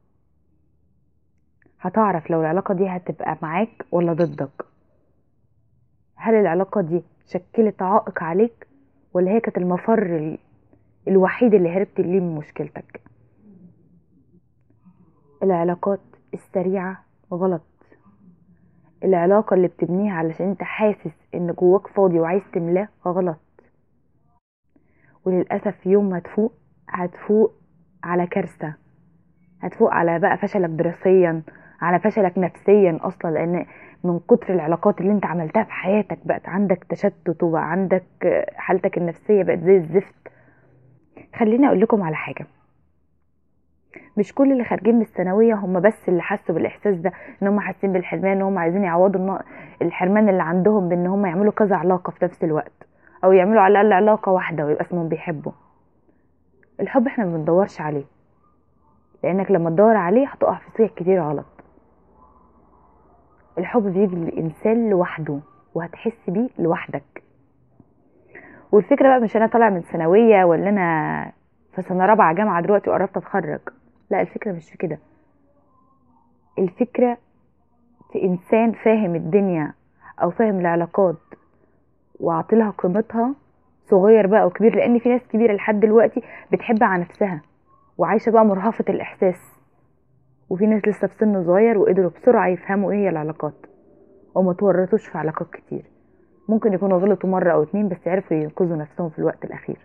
هتعرف لو العلاقة دي هتبقى معاك ولا ضدك هل العلاقة دي شكلت عائق عليك ولا هي كانت المفر ال- الوحيد اللي هربت ليه من مشكلتك العلاقات السريعة غلط العلاقة اللي بتبنيها علشان انت حاسس ان جواك فاضي وعايز تملاه غلط وللأسف يوم ما تفوق هتفوق على كارثة هتفوق على بقى فشلك دراسيا على فشلك نفسيا اصلا لان من كتر العلاقات اللي انت عملتها في حياتك بقت عندك تشتت وبقى عندك آه، حالتك النفسية بقت زي الزفت خليني اقول لكم على حاجة مش كل اللي خارجين من الثانوية هم بس اللي حسوا بالاحساس ده ان هم حاسين بالحرمان ان هم عايزين يعوضوا النا- الحرمان اللي عندهم بان هم يعملوا كذا علاقة في نفس الوقت او يعملوا على الاقل علاقة واحدة ويبقى اسمهم بيحبوا الحب احنا ما بندورش عليه لانك لما تدور عليه هتقع في سكك كتير غلط الحب بيجي للانسان لوحده وهتحس بيه لوحدك والفكره بقى مش انا طالع من ثانويه ولا انا في سنه رابعه جامعه دلوقتي وقربت اتخرج لا الفكره مش في كده الفكره في انسان فاهم الدنيا او فاهم العلاقات وعاطلها قيمتها صغير بقى وكبير لان في ناس كبيره لحد دلوقتي بتحب على نفسها وعايشه بقى مرهفه الاحساس وفي ناس لسه في سن صغير وقدروا بسرعه يفهموا ايه هي العلاقات وما تورطوش في علاقات كتير ممكن يكونوا غلطوا مره او اتنين بس عرفوا ينقذوا نفسهم في الوقت الاخير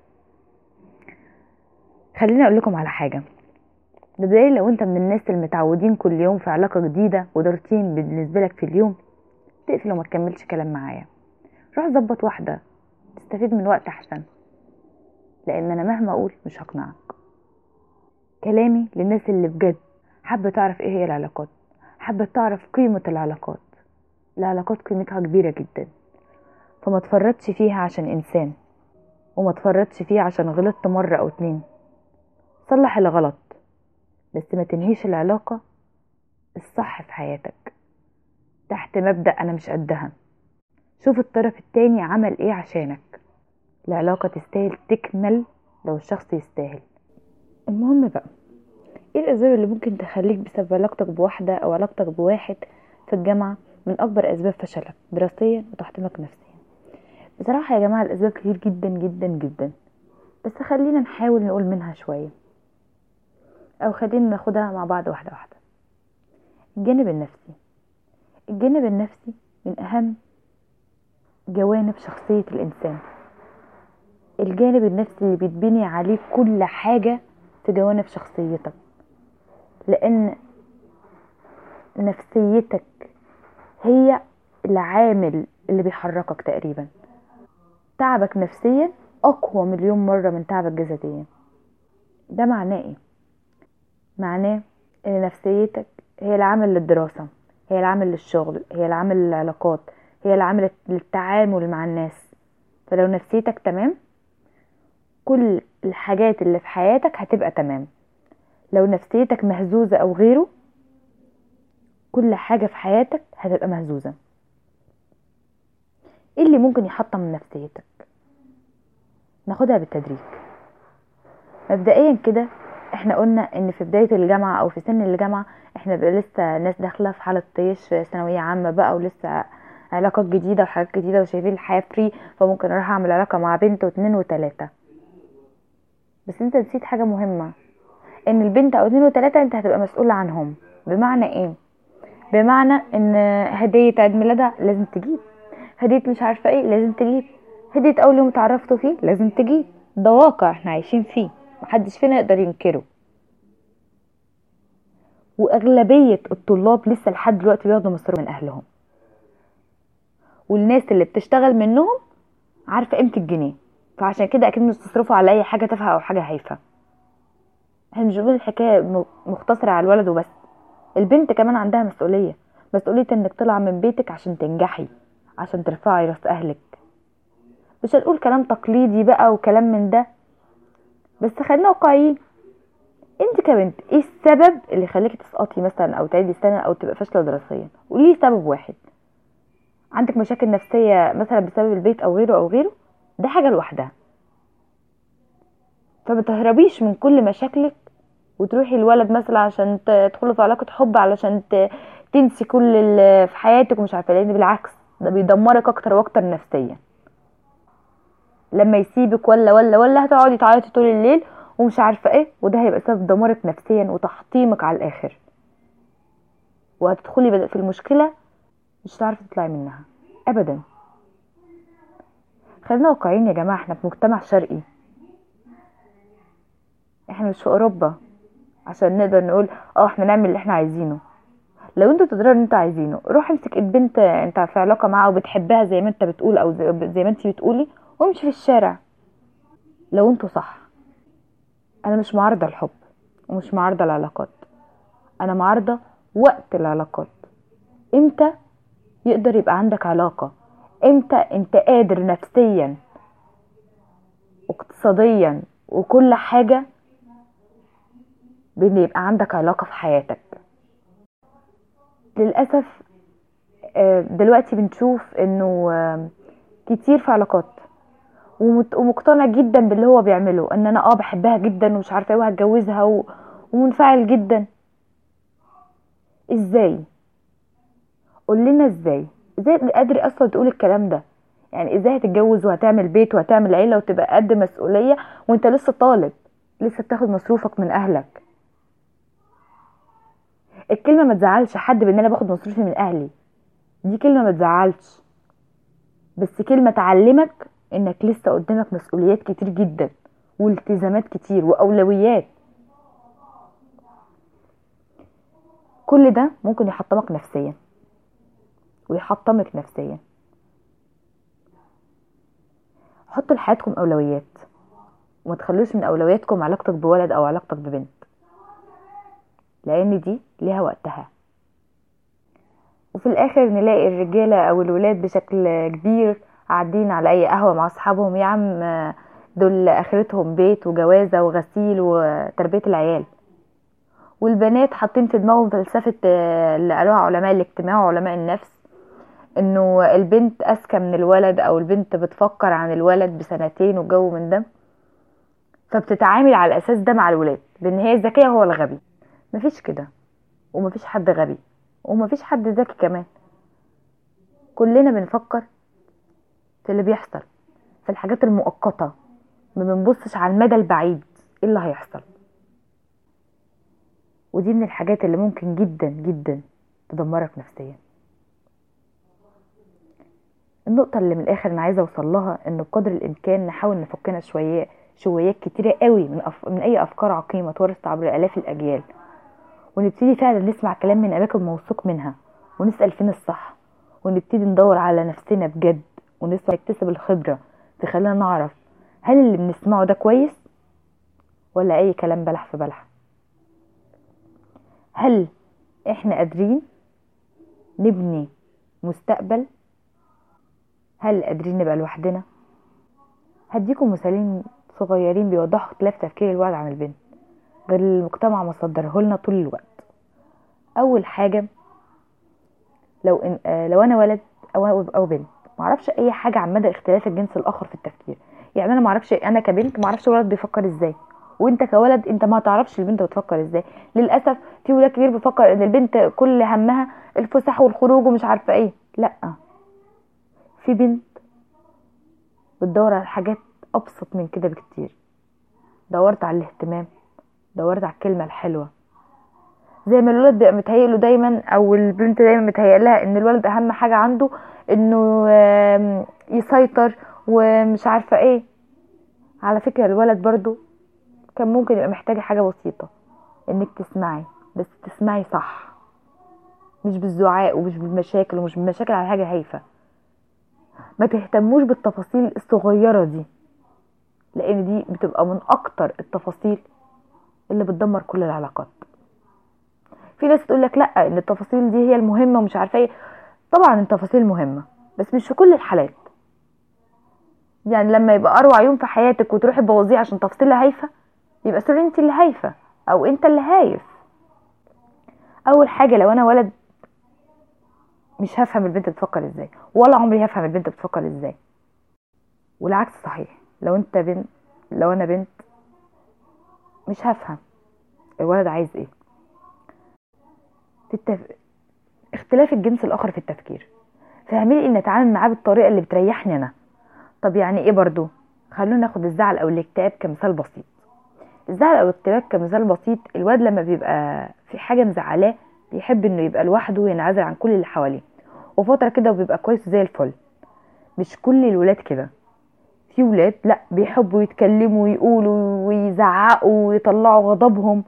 خليني اقول لكم على حاجه بداية لو انت من الناس المتعودين كل يوم في علاقة جديدة وده روتين بالنسبة لك في اليوم تقفل وما تكملش كلام معايا روح ظبط واحدة تستفيد من وقت احسن لان انا مهما اقول مش هقنعك كلامي للناس اللي بجد حابة تعرف ايه هي العلاقات حابة تعرف قيمة العلاقات العلاقات قيمتها كبيرة جدا فما تفرطش فيها عشان انسان وما تفرطش فيها عشان غلطت مرة او اتنين صلح الغلط بس ما تنهيش العلاقة الصح في حياتك تحت مبدأ انا مش قدها شوف الطرف التاني عمل ايه عشانك العلاقة تستاهل تكمل لو الشخص يستاهل المهم بقى ايه الاسباب اللي ممكن تخليك بسبب علاقتك بواحدة او علاقتك بواحد في الجامعة من اكبر اسباب فشلك دراسيا وتحطيمك نفسيا بصراحة يا جماعة الاسباب كتير جدا جدا جدا بس خلينا نحاول نقول منها شوية او خلينا ناخدها مع بعض واحدة واحدة الجانب النفسي الجانب النفسي من اهم جوانب شخصية الانسان الجانب النفسي اللي بيتبني عليه كل حاجة في جوانب شخصيتك لان نفسيتك هي العامل اللي بيحركك تقريبا تعبك نفسيا اقوى مليون مرة من تعبك جسديا ده معناه ايه معناه ان نفسيتك هي العامل للدراسة هي العامل للشغل هي العامل للعلاقات هي العامل للتعامل مع الناس فلو نفسيتك تمام كل الحاجات اللي في حياتك هتبقى تمام لو نفسيتك مهزوزة او غيره كل حاجة في حياتك هتبقى مهزوزة ايه اللي ممكن يحطم من نفسيتك ناخدها بالتدريج مبدئيا كده احنا قلنا ان في بداية الجامعة او في سن الجامعة احنا بقى لسه ناس داخلة في حالة طيش في ثانوية عامة بقى ولسه علاقات جديدة وحاجات جديدة وشايفين الحياة فري فممكن اروح اعمل علاقة مع بنت واتنين وتلاتة بس انت نسيت حاجة مهمة ان البنت او اتنين وتلاتة انت هتبقى مسؤول عنهم بمعنى ايه بمعنى ان هدية عيد ميلادها لازم تجيب هدية مش عارفة ايه لازم تجيب هدية اول يوم اتعرفتوا فيه لازم تجيب ده واقع احنا عايشين فيه محدش فينا يقدر ينكره واغلبية الطلاب لسه لحد دلوقتي بياخدوا مصروف من اهلهم والناس اللي بتشتغل منهم عارفة قيمة الجنيه فعشان كده اكيد مش تصرفوا على اي حاجة تافهة او حاجة هايفة احنا مش بنقول الحكاية م- مختصرة على الولد وبس البنت كمان عندها مسؤولية مسؤولية انك طلع من بيتك عشان تنجحي عشان ترفعي راس اهلك مش هنقول كلام تقليدي بقى وكلام من ده بس خلينا واقعيين انت كبنت ايه السبب اللي يخليكي تسقطي مثلا او تعيدي سنه او تبقى فاشله دراسيا قولي لي سبب واحد عندك مشاكل نفسيه مثلا بسبب البيت او غيره او غيره ده حاجه لوحدها فما تهربيش من كل مشاكلك وتروحي الولد مثلا عشان ت- تدخلوا في علاقه حب علشان ت- تنسي كل اللي في حياتك ومش عارفه لان بالعكس ده بيدمرك اكتر واكتر نفسيا لما يسيبك ولا ولا ولا هتقعدي تعيطي طول الليل ومش عارفه ايه وده هيبقى سبب دمارك نفسيا وتحطيمك على الاخر وهتدخلي بد- في المشكله مش هتعرفي تطلعي منها ابدا خلينا واقعيين يا جماعه احنا في مجتمع شرقي احنا مش في اوروبا عشان نقدر نقول اه احنا نعمل اللي احنا عايزينه لو انتوا تقدروا اللي انتوا عايزينه روح امسك البنت انت في علاقه معاها وبتحبها زي ما انت بتقول او زي, زي ما انت بتقولي وامشي في الشارع لو انتوا صح انا مش معارضه الحب ومش معارضه العلاقات انا معارضه وقت العلاقات امتى يقدر يبقى عندك علاقه امتى انت قادر نفسيا واقتصاديا وكل حاجه بان يبقى عندك علاقه في حياتك للاسف آه، دلوقتي بنشوف انه آه، كتير في علاقات ومت- ومقتنع جدا باللي هو بيعمله ان انا اه بحبها جدا ومش عارفه ايه وهتجوزها و... ومنفعل جدا ازاي قول لنا ازاي ازاي قادر اصلا تقول الكلام ده يعني ازاي هتتجوز وهتعمل بيت وهتعمل عيله وتبقى قد مسؤوليه وانت لسه طالب لسه بتاخد مصروفك من اهلك الكلمه ما تزعلش حد بان انا باخد مصروفي من اهلي دي كلمه ما تزعلش بس كلمه تعلمك انك لسه قدامك مسؤوليات كتير جدا والتزامات كتير واولويات كل ده ممكن يحطمك نفسيا ويحطمك نفسيا حطوا لحياتكم اولويات وما تخلوش من اولوياتكم علاقتك بولد او علاقتك ببنت لان دي ليها وقتها وفي الاخر نلاقي الرجاله او الولاد بشكل كبير قاعدين على اي قهوه مع اصحابهم يا عم دول اخرتهم بيت وجوازه وغسيل وتربيه العيال والبنات حاطين في دماغهم فلسفه آه، اللي قالوها علماء الاجتماع وعلماء النفس انه البنت اذكى من الولد او البنت بتفكر عن الولد بسنتين وجو من ده فبتتعامل على الاساس ده مع الولاد بان هي الذكيه هو الغبي مفيش كده ومفيش حد غبي ومفيش حد ذكي كمان كلنا بنفكر في اللي بيحصل في الحاجات المؤقتة ما بنبصش على المدى البعيد ايه اللي هيحصل ودي من الحاجات اللي ممكن جدا جدا تدمرك نفسيا النقطة اللي من الآخر أنا عايزة أوصل لها إن بقدر الإمكان نحاول نفكنا شوية شويات كتيرة قوي من, أف... من أي أفكار عقيمة تورث عبر آلاف الأجيال ونبتدي فعلا نسمع كلام من أماكن موثوق منها ونسأل فين الصح ونبتدي ندور على نفسنا بجد ونسمع نكتسب الخبرة تخلينا نعرف هل اللي بنسمعه ده كويس ولا أي كلام بلح في بلح هل احنا قادرين نبني مستقبل هل قادرين نبقى لوحدنا هديكم مثالين صغيرين بيوضحوا اختلاف تفكير الولد عن البنت غير اللي المجتمع مصدره لنا طول الوقت اول حاجه لو إن آه لو انا ولد او او بنت معرفش اي حاجه عن مدى اختلاف الجنس الاخر في التفكير يعني انا معرفش انا كبنت معرفش الولد بيفكر ازاي وانت كولد انت ما تعرفش البنت بتفكر ازاي للاسف في ولاد كتير بيفكر ان البنت كل همها الفسح والخروج ومش عارفه ايه لا في بنت بتدور على حاجات ابسط من كده بكتير دورت على الاهتمام دورت على الكلمه الحلوه زي ما الولد بيبقى متهيأ له دايما او البنت دايما متهيأ لها ان الولد اهم حاجه عنده انه يسيطر ومش عارفه ايه على فكره الولد برضو كان ممكن يبقى محتاج حاجه بسيطه انك تسمعي بس تسمعي صح مش بالزعاق ومش بالمشاكل ومش بالمشاكل على حاجه هايفه ما تهتموش بالتفاصيل الصغيره دي لان دي بتبقى من اكتر التفاصيل اللي بتدمر كل العلاقات في ناس تقول لك لا ان التفاصيل دي هي المهمه ومش عارفه ايه طبعا التفاصيل مهمه بس مش في كل الحالات يعني لما يبقى اروع يوم في حياتك وتروحي تبوظيه عشان تفصيله هايفه يبقى سوري انت اللي هايفه او انت اللي هايف اول حاجه لو انا ولد مش هفهم البنت بتفكر ازاي ولا عمري هفهم البنت بتفكر ازاي والعكس صحيح لو انت بنت لو انا بنت مش هفهم الولد عايز ايه في التف... اختلاف الجنس الاخر في التفكير فاهمين ان اتعامل معاه بالطريقه اللي بتريحني انا طب يعني ايه برضو خلونا ناخد الزعل او الاكتئاب كمثال بسيط الزعل او الاكتئاب كمثال بسيط الواد لما بيبقى في حاجه مزعلاه بيحب انه يبقى لوحده وينعزل عن كل اللي حواليه وفتره كده وبيبقى كويس زي الفل مش كل الولاد كده في ولاد لا بيحبوا يتكلموا ويقولوا ويزعقوا ويطلعوا غضبهم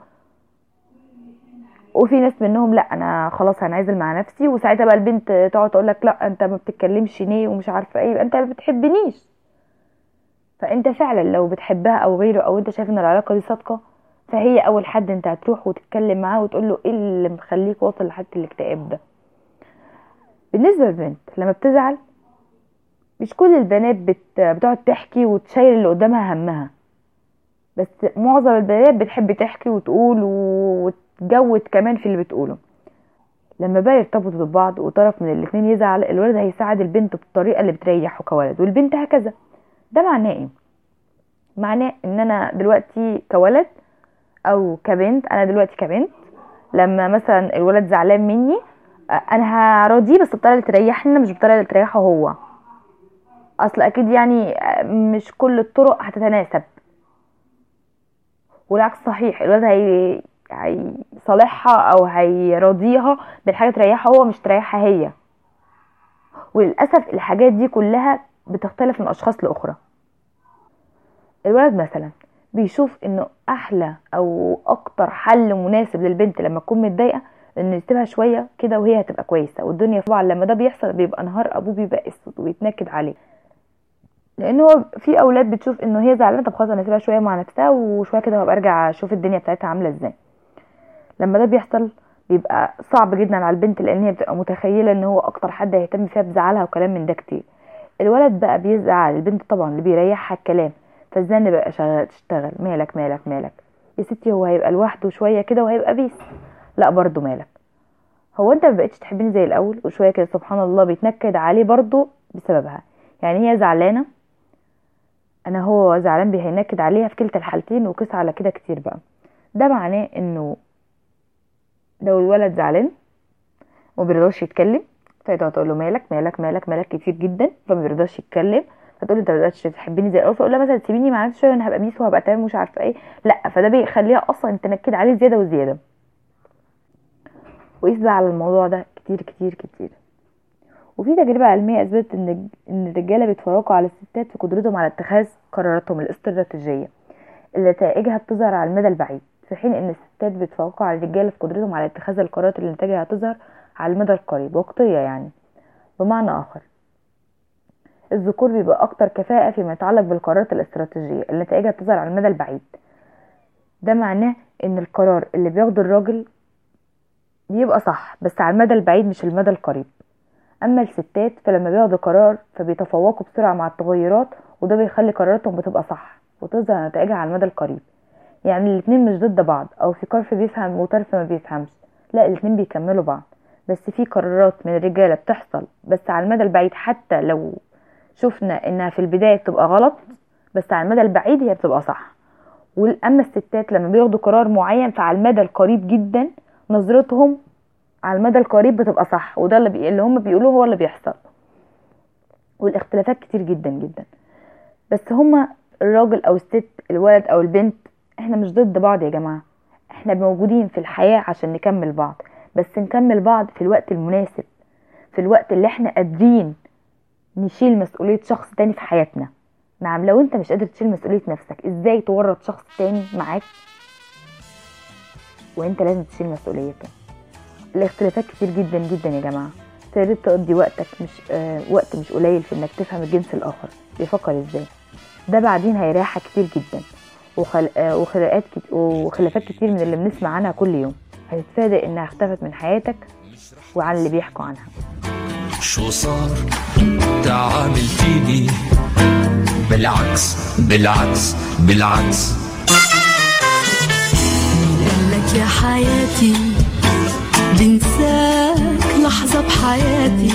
وفي ناس منهم لا انا خلاص هنعزل مع نفسي وساعتها بقى البنت تقعد تقول لك لا انت ما بتتكلمش ليه ومش عارفه ايه يبقى انت ما بتحبنيش فانت فعلا لو بتحبها او غيره او انت شايف ان العلاقه دي صادقه فهي اول حد انت هتروح وتتكلم معاه وتقول له ايه اللي مخليك واصل لحد الاكتئاب ده بالنسبه للبنت لما بتزعل مش كل البنات بت... بتقعد تحكي وتشيل اللي قدامها همها بس معظم البنات بتحب تحكي وتقول وتجود كمان في اللي بتقوله لما بقى يرتبطوا ببعض وطرف من الاتنين يزعل الولد هيساعد البنت بالطريقة اللي بتريحه كولد والبنت هكذا ده معناه ايه معناه ان انا دلوقتي كولد او كبنت انا دلوقتي كبنت لما مثلا الولد زعلان مني انا هراضيه بس بالطريقه اللي تريحني مش بالطريقه اللي تريحه هو اصل اكيد يعني مش كل الطرق هتتناسب والعكس صحيح الولد هي هيصالحها او هيراضيها بالحاجه تريحها هو مش تريحها هي وللاسف الحاجات دي كلها بتختلف من اشخاص لاخرى الولد مثلا بيشوف انه احلى او اكتر حل مناسب للبنت لما تكون متضايقه انه يسيبها شويه كده وهي هتبقى كويسه والدنيا طبعا لما ده بيحصل بيبقى نهار ابوه بيبقى اسود ويتنكد عليه لان هو في اولاد بتشوف انه هي زعلانه طب خلاص انا اسيبها شويه مع نفسها وشويه كده وابقى ارجع اشوف الدنيا بتاعتها عامله ازاي لما ده بيحصل بيبقى صعب جدا على البنت لان هي بتبقى متخيله ان هو اكتر حد هيهتم فيها بزعلها وكلام من ده كتير الولد بقى بيزعل البنت طبعا اللي بيريحها الكلام فالزن بقى شغال تشتغل مالك مالك مالك يا ستي هو هيبقى لوحده شويه كده وهيبقى بيس لا برضو مالك هو انت ما بقتش تحبني زي الاول وشويه كده سبحان الله بيتنكد عليه برضو بسببها يعني هي زعلانه انا هو زعلان هينكد عليها في كلتا الحالتين وقيس على كده كتير بقى ده معناه انه لو الولد زعلان ومبيرضاش يتكلم فتقعد تقول له مالك مالك مالك مالك كتير جدا فما بيرضاش يتكلم فتقول له انت ما بقتش تحبني زي الاول فاقول لها مثلا سيبيني مع نفسي شويه وانا هبقى ميس وهبقى تمام ومش عارفه ايه لا فده بيخليها اصلا تنكد عليه زياده وزياده وقيس بقى على الموضوع ده كتير كتير كتير وفي تجربة علمية أثبتت إن إن الرجالة بيتفوقوا على الستات في قدرتهم على اتخاذ قراراتهم الاستراتيجية اللي نتائجها بتظهر على المدى البعيد في حين إن الستات بيتفوقوا على الرجالة في قدرتهم على اتخاذ القرارات اللي نتائجها هتظهر على المدى القريب وقتية يعني بمعنى آخر الذكور بيبقى أكتر كفاءة فيما يتعلق بالقرارات الاستراتيجية اللي نتائجها بتظهر على المدى البعيد ده معناه إن القرار اللي بياخده الراجل بيبقى صح بس على المدى البعيد مش المدى القريب اما الستات فلما بياخدوا قرار فبيتفوقوا بسرعه مع التغيرات وده بيخلي قراراتهم بتبقى صح وتظهر نتائجها على المدى القريب يعني الاتنين مش ضد بعض او في طرف بيفهم وطرف ما بيفهمش لا الاتنين بيكملوا بعض بس في قرارات من الرجاله بتحصل بس على المدى البعيد حتى لو شفنا انها في البدايه بتبقى غلط بس على المدى البعيد هي بتبقى صح واما الستات لما بياخدوا قرار معين فعلى المدى القريب جدا نظرتهم على المدى القريب بتبقى صح وده اللي, بي... اللي هم بيقولوه هو اللي بيحصل والاختلافات كتير جدا جدا بس هما الراجل او الست الولد او البنت احنا مش ضد بعض يا جماعة احنا موجودين في الحياة عشان نكمل بعض بس نكمل بعض في الوقت المناسب في الوقت اللي احنا قادرين نشيل مسؤولية شخص تاني في حياتنا نعم لو انت مش قادر تشيل مسؤولية نفسك ازاي تورط شخص تاني معاك وانت لازم تشيل مسؤوليتك الاختلافات كتير جدا جدا يا جماعة تقدر تقضي وقتك مش آه وقت مش قليل في انك تفهم الجنس الاخر بيفكر ازاي ده بعدين هيريحك كتير جدا وخل... آه وخلافات كت... وخلافات كتير من اللي بنسمع عنها كل يوم هتتفادى انها اختفت من حياتك وعن اللي بيحكوا عنها شو صار تعامل فيني بالعكس بالعكس بالعكس قالك يا حياتي بنساك لحظة بحياتي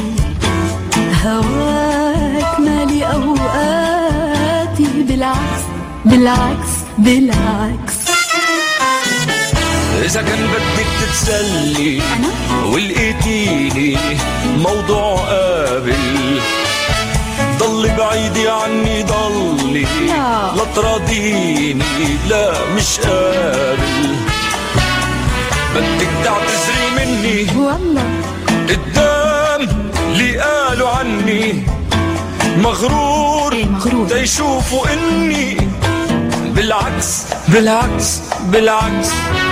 هواك مالي أوقاتي بالعكس بالعكس بالعكس إذا كان بدك تتسلي ولقيتيني موضوع قابل ضلي بعيدي عني ضلي لا. لا تراضيني لا مش قابل بدك تعتذري مني والله قدام اللي قالوا عني مغرور إيه مغرور تيشوفوا اني بالعكس بالعكس بالعكس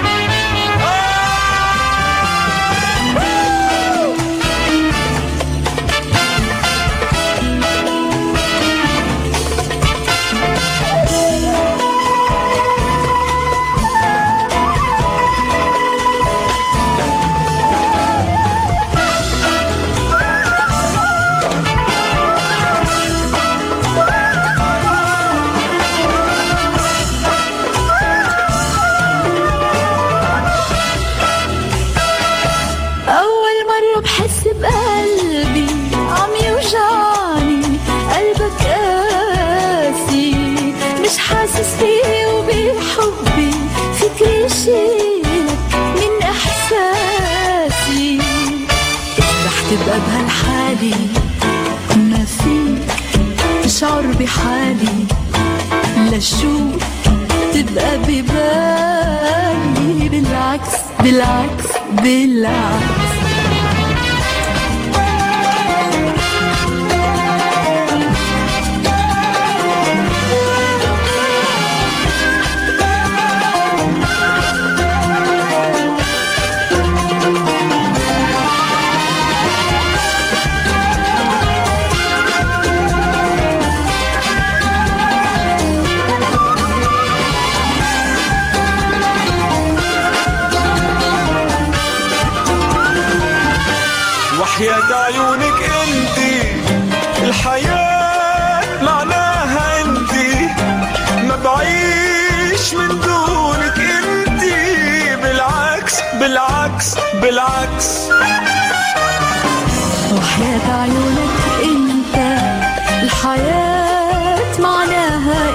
أول مرة بحس بقلبي عم يوجعني قلبك قاسي مش حاسس فيه وبحبي فكري يشيلك من إحساسي رح تبقى بهالحالي ما فيك تشعر بحالي لشو تبقى ببالي بالعكس بالعكس بالعكس وحياة عيونك انتي الحياة معناها انتي ما بعيش من دونك انتي بالعكس بالعكس بالعكس وحياة عيونك انت الحياة معناها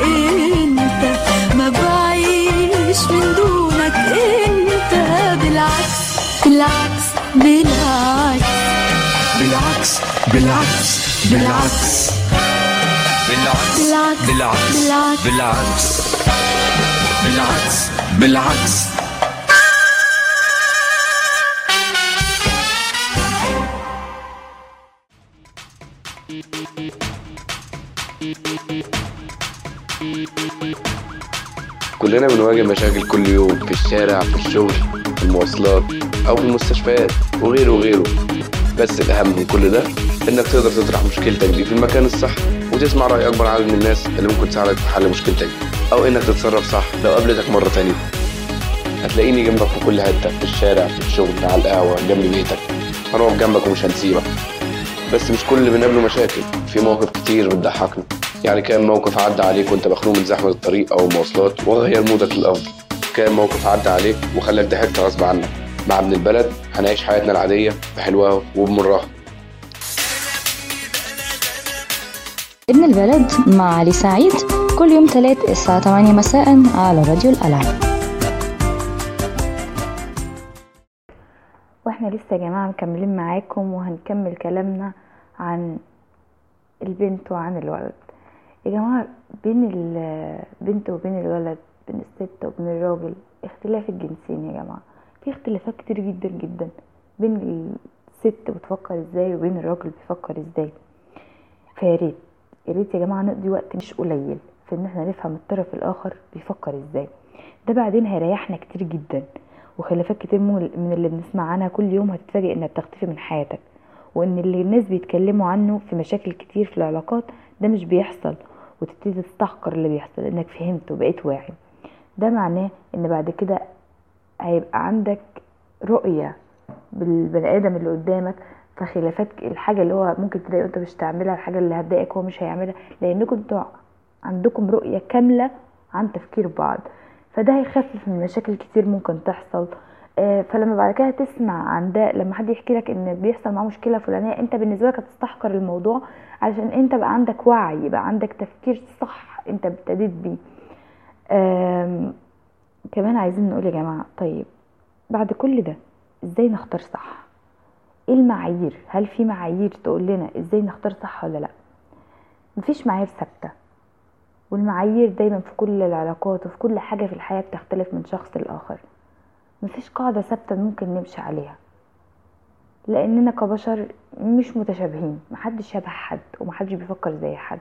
انت ما بعيش من دونك انت بالعكس بالعكس بالعكس بالعكس بالعكس بالعكس بالعكس بالعكس بالعكس بالعكس بالعكس بالعكس كلنا بنواجه مشاكل كل يوم في الشارع في الشغل في المواصلات أو في المستشفيات وغيره وغيره بس الأهم من كل ده إنك تقدر تطرح مشكلتك دي في المكان الصح وتسمع رأي أكبر عدد من الناس اللي ممكن تساعدك في حل مشكلتك دي أو إنك تتصرف صح لو قابلتك مرة تانية هتلاقيني جنبك في كل حتة في الشارع في الشغل على القهوة جنب بيتك هنقف جنبك ومش هنسيبك بس مش كل اللي بنقابله مشاكل في مواقف كتير بتضحكنا يعني كان موقف عدى عليك وانت مخنوق من زحمة الطريق أو المواصلات وغير مودك للأفضل كان موقف عدى عليك وخلاك ضحكت غصب عنك مع ابن البلد هنعيش حياتنا العادية بحلوها وبمرها ابن البلد مع علي سعيد كل يوم تلات الساعة 8 مساء على راديو الألعاب واحنا لسه يا جماعة مكملين معاكم وهنكمل كلامنا عن البنت وعن الولد يا جماعة بين البنت وبين الولد بين الست وبين الراجل اختلاف الجنسين يا جماعة في اختلافات كتير جدا جدا بين الست بتفكر ازاي وبين الراجل بيفكر ازاي فياريت ياريت يا جماعة نقضي وقت مش قليل في ان احنا نفهم الطرف الاخر بيفكر ازاي ده بعدين هيريحنا كتير جدا وخلافات كتير من اللي بنسمع عنها كل يوم هتتفاجئ انها بتختفي من حياتك وان اللي الناس بيتكلموا عنه في مشاكل كتير في العلاقات ده مش بيحصل وتبتدي تستحقر اللي بيحصل انك فهمت وبقيت واعي ده معناه ان بعد كده هيبقى عندك رؤية بالبني ادم اللي قدامك فخلافات الحاجة اللي هو ممكن تضايقه انت مش تعملها الحاجة اللي هتضايقك هو مش هيعملها لانكم انتوا عندكم رؤية كاملة عن تفكير بعض فده هيخفف من مشاكل كتير ممكن تحصل فلما بعد كده تسمع عن ده لما حد يحكي لك ان بيحصل معاه مشكله فلانيه انت بالنسبه لك هتستحقر الموضوع علشان انت بقى عندك وعي يبقى عندك تفكير صح انت ابتديت بيه كمان عايزين نقول يا جماعه طيب بعد كل ده ازاي نختار صح ايه المعايير هل في معايير تقول لنا ازاي نختار صح ولا لا مفيش معايير ثابته والمعايير دايما في كل العلاقات وفي كل حاجه في الحياه بتختلف من شخص لاخر مفيش قاعدة ثابتة ممكن نمشي عليها لأننا كبشر مش متشابهين محدش شبه حد ومحدش بيفكر زي حد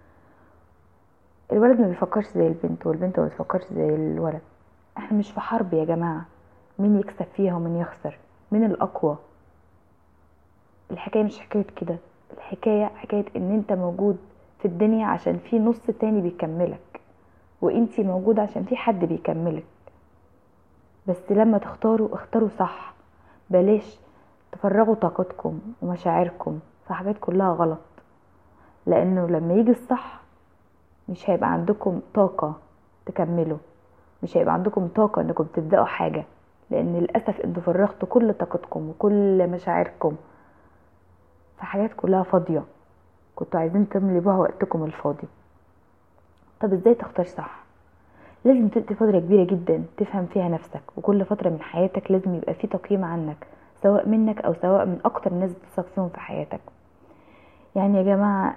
الولد ما بيفكرش زي البنت والبنت ما بتفكرش زي الولد احنا مش في حرب يا جماعة مين يكسب فيها ومين يخسر مين الأقوى الحكاية مش حكاية كده الحكاية حكاية ان انت موجود في الدنيا عشان في نص تاني بيكملك وانتي موجودة عشان في حد بيكملك بس لما تختاروا اختاروا صح بلاش تفرغوا طاقتكم ومشاعركم في حاجات كلها غلط لانه لما يجي الصح مش هيبقى عندكم طاقة تكملوا مش هيبقى عندكم طاقة انكم تبدأوا حاجة لان للأسف انتوا فرغتوا كل طاقتكم وكل مشاعركم في حاجات كلها فاضية كنتوا عايزين تملي بها وقتكم الفاضي طب ازاي تختار صح لازم تدي فترة كبيرة جدا تفهم فيها نفسك وكل فترة من حياتك لازم يبقى في تقييم عنك سواء منك او سواء من اكتر الناس بتثق فيهم في حياتك يعني يا جماعة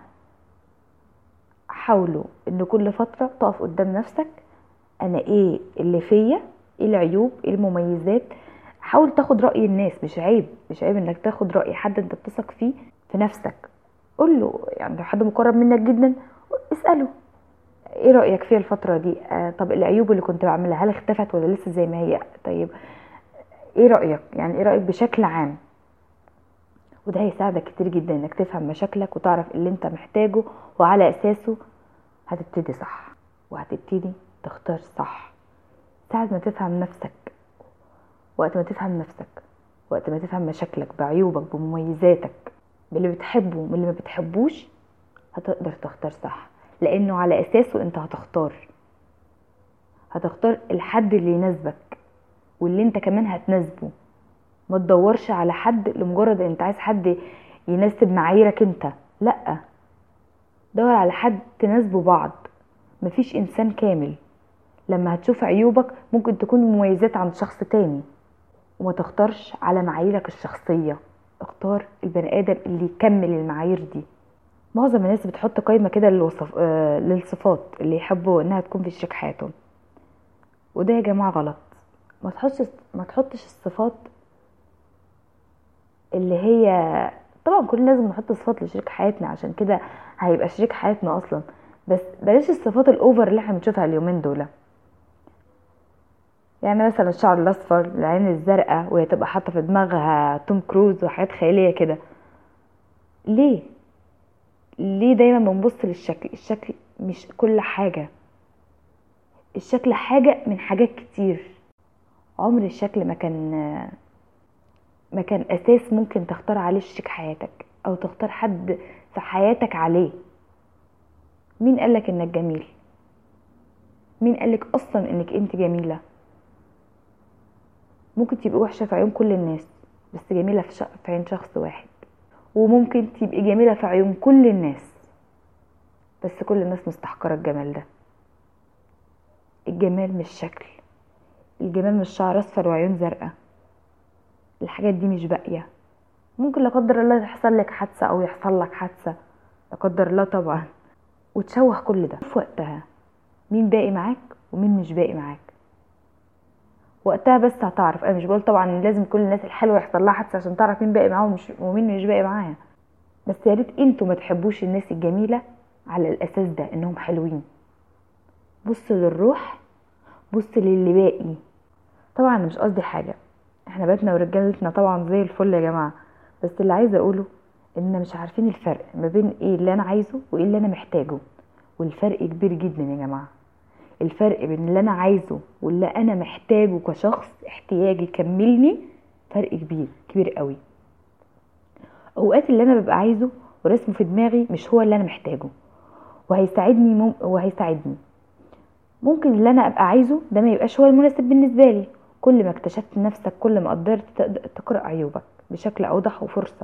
حاولوا ان كل فترة تقف قدام نفسك انا ايه اللي فيا ايه العيوب ايه المميزات حاول تاخد رأي الناس مش عيب مش عيب انك تاخد رأي حد انت بتثق فيه في نفسك قول له يعني لو حد مقرب منك جدا اسأله ايه رأيك فيها الفترة دي آه طب العيوب اللي كنت بعملها هل اختفت ولا لسه زي ما هي طيب ايه رأيك يعني ايه رأيك بشكل عام وده هيساعدك كتير جدا انك تفهم مشاكلك وتعرف اللي انت محتاجه وعلى اساسه هتبتدي صح وهتبتدي تختار صح ساعة ما تفهم نفسك وقت ما تفهم نفسك وقت ما تفهم مشاكلك بعيوبك بمميزاتك باللي بتحبه واللي ما بتحبوش هتقدر تختار صح لانه على اساسه انت هتختار هتختار الحد اللي يناسبك واللي انت كمان هتناسبه ما تدورش على حد لمجرد انت عايز حد يناسب معاييرك انت لا دور على حد تناسبوا بعض مفيش انسان كامل لما هتشوف عيوبك ممكن تكون مميزات عند شخص تاني وما تختارش على معاييرك الشخصية اختار البني ادم اللي يكمل المعايير دي معظم الناس بتحط قائمة كده للوصف... آه للصفات اللي يحبوا انها تكون في شريك حياتهم وده يا جماعة غلط ما تحطش ما تحطش الصفات اللي هي طبعا كلنا لازم نحط صفات لشريك حياتنا عشان كده هيبقى شريك حياتنا اصلا بس بلاش الصفات الاوفر اللي احنا بنشوفها اليومين دول يعني مثلا الشعر الاصفر العين الزرقاء وهي تبقى حاطه في دماغها توم كروز وحاجات خياليه كده ليه ليه دايما بنبص للشكل الشكل مش كل حاجه الشكل حاجه من حاجات كتير عمر الشكل ما كان ما كان اساس ممكن تختار عليه شريك حياتك او تختار حد في حياتك عليه مين قالك انك جميل مين قالك اصلا انك انت جميله ممكن تبقي وحشه في عيون كل الناس بس جميله في, في عين شخص واحد وممكن تبقي جميله في عيون كل الناس بس كل الناس مستحقره الجمال ده الجمال مش شكل الجمال مش شعر اصفر وعيون زرقاء الحاجات دي مش باقيه ممكن لا قدر الله يحصل لك حادثه او يحصل لك حادثه لا قدر الله طبعا وتشوه كل ده في وقتها مين باقي معاك ومين مش باقي معاك وقتها بس هتعرف انا مش بقول طبعا ان لازم كل الناس الحلوه يحصل لها حادثه عشان تعرف مين باقي معاها ومش ومين مش باقي معاها بس يا ريت انتوا ما تحبوش الناس الجميله على الاساس ده انهم حلوين بص للروح بص للي باقي طبعا مش قصدي حاجه احنا بيتنا ورجالتنا طبعا زي الفل يا جماعه بس اللي عايزه اقوله اننا مش عارفين الفرق ما بين ايه اللي انا عايزه وايه اللي انا محتاجه والفرق كبير جدا يا جماعه الفرق بين اللي انا عايزه واللي انا محتاجه كشخص احتياجي يكملني فرق كبير كبير قوي اوقات اللي انا ببقى عايزه ورسمه في دماغي مش هو اللي انا محتاجه وهيساعدني مم... وهيساعدني ممكن اللي انا ابقى عايزه ده ما يبقاش هو المناسب بالنسبه لي كل ما اكتشفت نفسك كل ما قدرت تقرا عيوبك بشكل اوضح وفرصه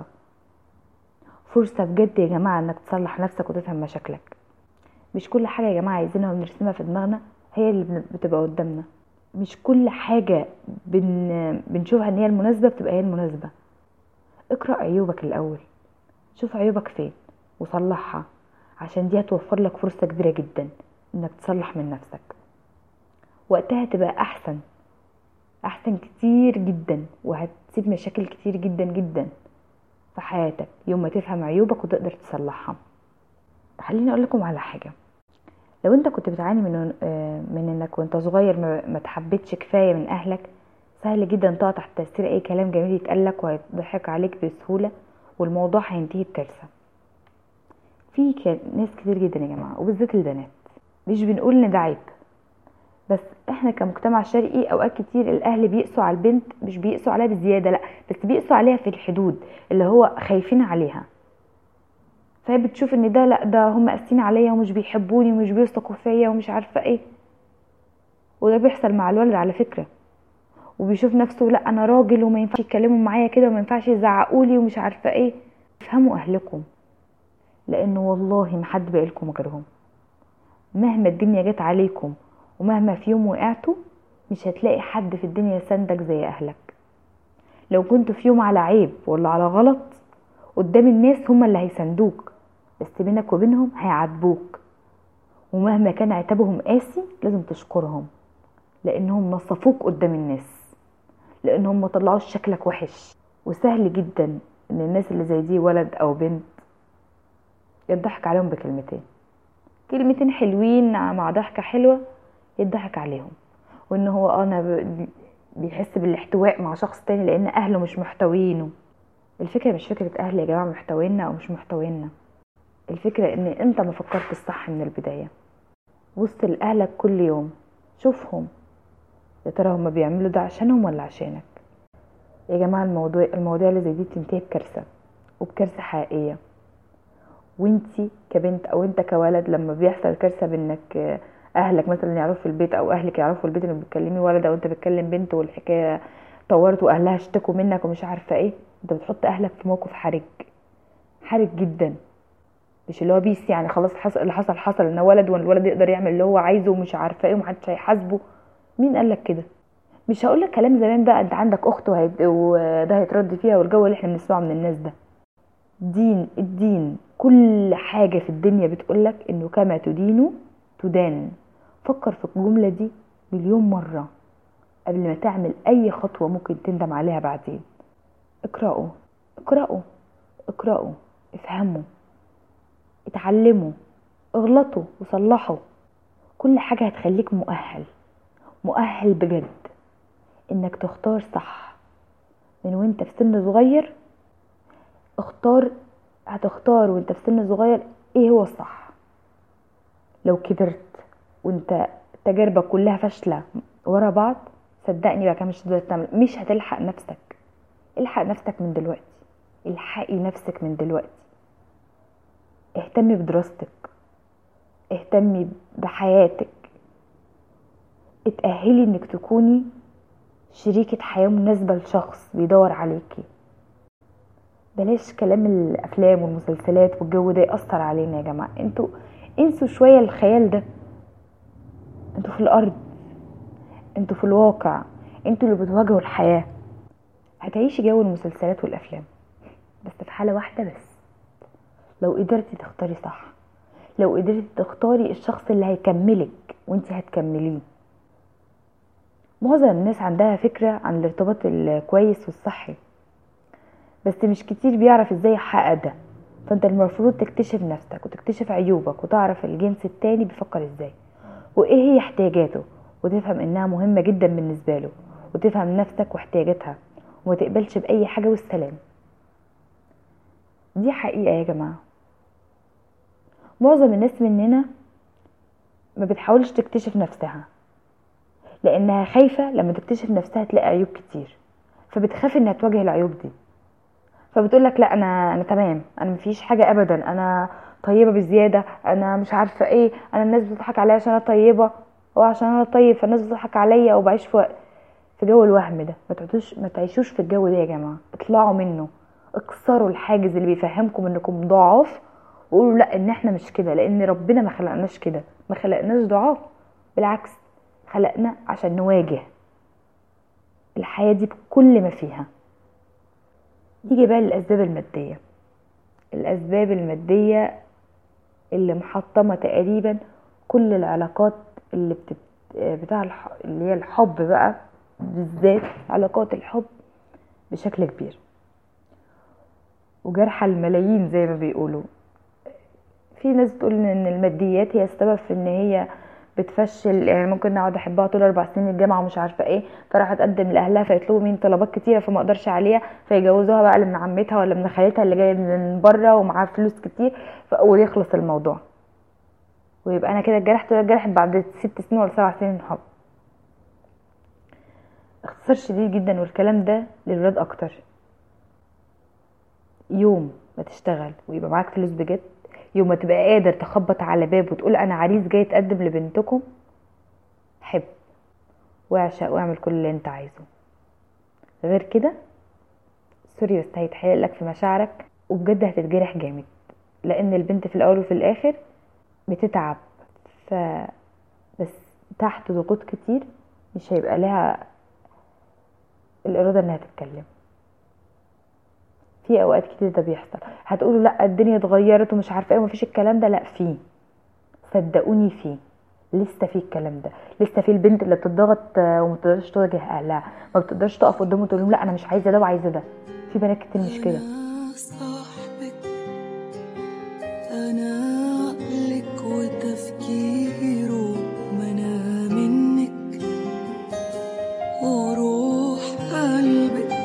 فرصه بجد يا جماعه انك تصلح نفسك وتفهم مشاكلك مش كل حاجه يا جماعه عايزينها ونرسمها في دماغنا هي اللي بتبقى قدامنا مش كل حاجه بن... بنشوفها ان هي المناسبه بتبقى هي المناسبه اقرا عيوبك الاول شوف عيوبك فين وصلحها عشان دي هتوفر لك فرصه كبيره جدا انك تصلح من نفسك وقتها تبقى احسن احسن كتير جدا وهتسيب مشاكل كتير جدا جدا في حياتك يوم ما تفهم عيوبك وتقدر تصلحها خليني اقول لكم على حاجه لو انت كنت بتعاني من من انك وانت صغير ما تحبتش كفايه من اهلك سهل جدا تقع تحت تاثير اي كلام جميل يتقالك وهيضحك عليك بسهوله والموضوع هينتهي بكارثه في ناس كتير جدا يا جماعه وبالذات البنات مش بنقول ان ده عيب بس احنا كمجتمع شرقي اوقات كتير الاهل بيقسوا على البنت مش بيقسوا عليها بزياده لا بس بيقسوا عليها في الحدود اللي هو خايفين عليها فهي بتشوف ان ده لا ده هم قاسين عليا ومش بيحبوني ومش بيثقوا فيا ومش عارفه ايه وده بيحصل مع الولد على فكره وبيشوف نفسه لا انا راجل وما ينفعش يتكلموا معايا كده وما ينفعش يزعقوا لي ومش عارفه ايه افهموا اهلكم لانه والله ما حد بقالكم غيرهم مهما الدنيا جت عليكم ومهما في يوم وقعتوا مش هتلاقي حد في الدنيا سندك زي اهلك لو كنت في يوم على عيب ولا على غلط قدام الناس هما اللي هيساندوك بس بينك وبينهم هيعاتبوك ومهما كان عتابهم قاسي لازم تشكرهم لانهم نصفوك قدام الناس لانهم ما طلعوش شكلك وحش وسهل جدا ان الناس اللي زي دي ولد او بنت يضحك عليهم بكلمتين كلمتين حلوين مع ضحكة حلوة يضحك عليهم وان هو انا بيحس بالاحتواء مع شخص تاني لان اهله مش محتوينه الفكرة مش فكرة اهل يا جماعة محتوينا او مش محتوينا الفكرة ان انت ما فكرت الصح من البداية بص لاهلك كل يوم شوفهم يا ترى هما بيعملوا ده عشانهم ولا عشانك يا جماعة الموضوع المواضيع اللي زي دي بتنتهي بكارثة وبكارثة حقيقية وانتي كبنت او انت كولد لما بيحصل كارثة بانك اهلك مثلا يعرفوا في البيت او اهلك يعرفوا في البيت انك بتكلمي ولد او انت بتكلم بنت والحكايه طورت واهلها اشتكوا منك ومش عارفه ايه انت بتحط اهلك في موقف حرج حرج جدا مش اللي هو بيس يعني خلاص حصل اللي حصل حصل ان ولد والولد يقدر يعمل اللي هو عايزه ومش عارفه ايه ومحدش هيحاسبه مين قالك كده مش هقولك كلام زمان بقى انت عندك اخت وهيت- وده هيترد فيها والجو اللي احنا بنسمعه من الناس ده دين الدين كل حاجة في الدنيا بتقولك انه كما تدين تدان فكر في الجملة دي مليون مرة قبل ما تعمل اي خطوة ممكن تندم عليها بعدين اقرأوا اقرأوا اقرأوا افهموا اتعلموا اغلطوا وصلحوا كل حاجة هتخليك مؤهل مؤهل بجد انك تختار صح من وانت في سن صغير اختار هتختار وانت في سن صغير ايه هو الصح لو كبرت وانت تجاربك كلها فاشلة ورا بعض صدقني بقى كده مش هتقدر تعمل مش هتلحق نفسك الحق نفسك من دلوقتي الحقي نفسك من دلوقتي اهتمي بدراستك اهتمي بحياتك اتأهلي انك تكوني شريكة حياة مناسبة لشخص بيدور عليكي بلاش كلام الافلام والمسلسلات والجو ده يأثر علينا يا جماعة انتوا انسوا شوية الخيال ده انتوا في الارض انتوا في الواقع انتوا اللي بتواجهوا الحياة هتعيشي جو المسلسلات والافلام بس في حالة واحدة بس لو قدرتي تختاري صح لو قدرتي تختاري الشخص اللي هيكملك وانت هتكمليه معظم الناس عندها فكرة عن الارتباط الكويس والصحي بس مش كتير بيعرف ازاي يحقق ده فانت المفروض تكتشف نفسك وتكتشف عيوبك وتعرف الجنس التاني بيفكر ازاي وايه هي احتياجاته وتفهم انها مهمة جدا بالنسبة له وتفهم نفسك واحتياجاتها وما تقبلش بأي حاجة والسلام دي حقيقة يا جماعة معظم الناس مننا ما بتحاولش تكتشف نفسها لانها خايفة لما تكتشف نفسها تلاقي عيوب كتير فبتخاف انها تواجه العيوب دي فبتقول لك لا انا انا تمام انا مفيش حاجة ابدا انا طيبة بزيادة انا مش عارفة ايه انا الناس بتضحك عليا عشان انا طيبة او عشان انا طيب فالناس بتضحك عليا او بعيش في في جو الوهم ده ما تعيشوش ما تعيشوش في الجو ده يا جماعة اطلعوا منه اكسروا الحاجز اللي بيفهمكم انكم ضعاف وقولوا لا ان احنا مش كده لان ربنا ما خلقناش كده ما خلقناش ضعاف بالعكس خلقنا عشان نواجه الحياة دي بكل ما فيها نيجي بقى للأسباب المادية الأسباب المادية اللي محطمة تقريبا كل العلاقات اللي بتت... بتاع الح... اللي هي الحب بقى بالذات علاقات الحب بشكل كبير وجرح الملايين زي ما بيقولوا في ناس بتقول ان الماديات هي السبب في ان هي بتفشل يعني ممكن اقعد احبها طول اربع سنين الجامعه ومش عارفه ايه فراح تقدم لاهلها فيطلبوا مني طلبات كتيره فما اقدرش عليها فيجوزوها بقى من عمتها ولا من خالتها اللي جايه من بره ومعاها فلوس كتير ف... ويخلص الموضوع ويبقى انا كده اتجرحت اتجرحت بعد ست سنين ولا سبع سنين حب اختصار شديد جدا والكلام ده للولاد اكتر يوم ما تشتغل ويبقى معاك فلوس بجد يوم ما تبقى قادر تخبط على باب وتقول انا عريس جاي تقدم لبنتكم حب واعشق واعمل كل اللي انت عايزه غير كده سوري بس هيتحرق لك في مشاعرك وبجد هتتجرح جامد لان البنت في الاول وفي الاخر بتتعب ف بس تحت ضغوط كتير مش هيبقى لها الاراده انها تتكلم في اوقات كتير ده بيحصل هتقولوا لا الدنيا اتغيرت ومش عارفه ايه ومفيش الكلام ده لا فيه صدقوني فيه لسه في الكلام ده لسه في البنت اللي بتضغط وما بتقدرش تواجه اهلها ما بتقدرش تقف قدامه وتقول لهم لا انا مش عايزه ده وعايزه ده في بنات كتير مش كده أنا عقلك وتفكيره منى منك وروح قلبك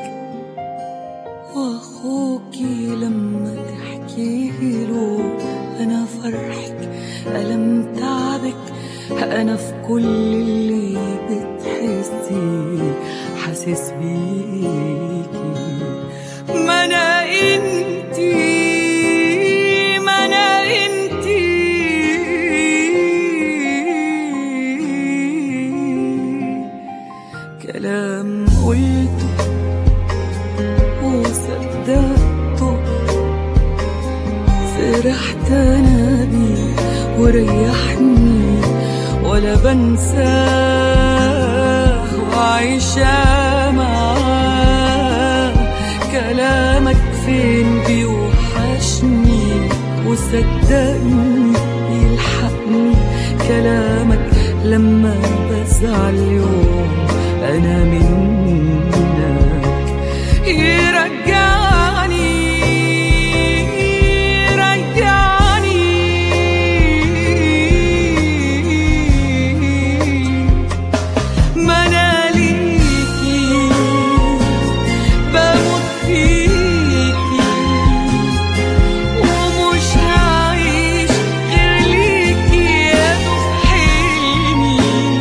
واخوكي لما تحكي له انا فرحك الم تعبك انا في كل اللي بتحسي حاسس بيكي ما انا انتي ما انا انتي كلام قلته وصدقته فرحت انا بيه وريحني ولا بنساه وعيني وعايشة معاه كلامك فين بيوحشني وصدقني يلحقني كلامك لما بزعل يوم أنا منك يرجعني يرجعني ما أنا ليكي بموت فيكي ومش هعيش غير ليكي يا دوب حلمي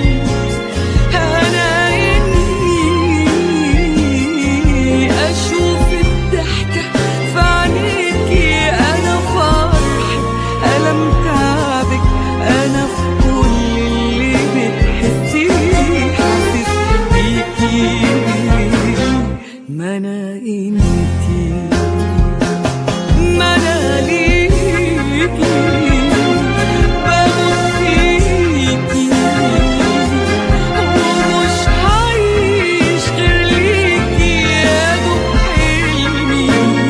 أنا إني أشوف الضحكة في عينيكي أنا فرحك ألم تعبك أنا في كل اللي بتحسيه حاسس بيكي ما أنا إنتي ما أنا ليكي بموت فيكي ومش هعيش غير ليكي يا دوب حلمي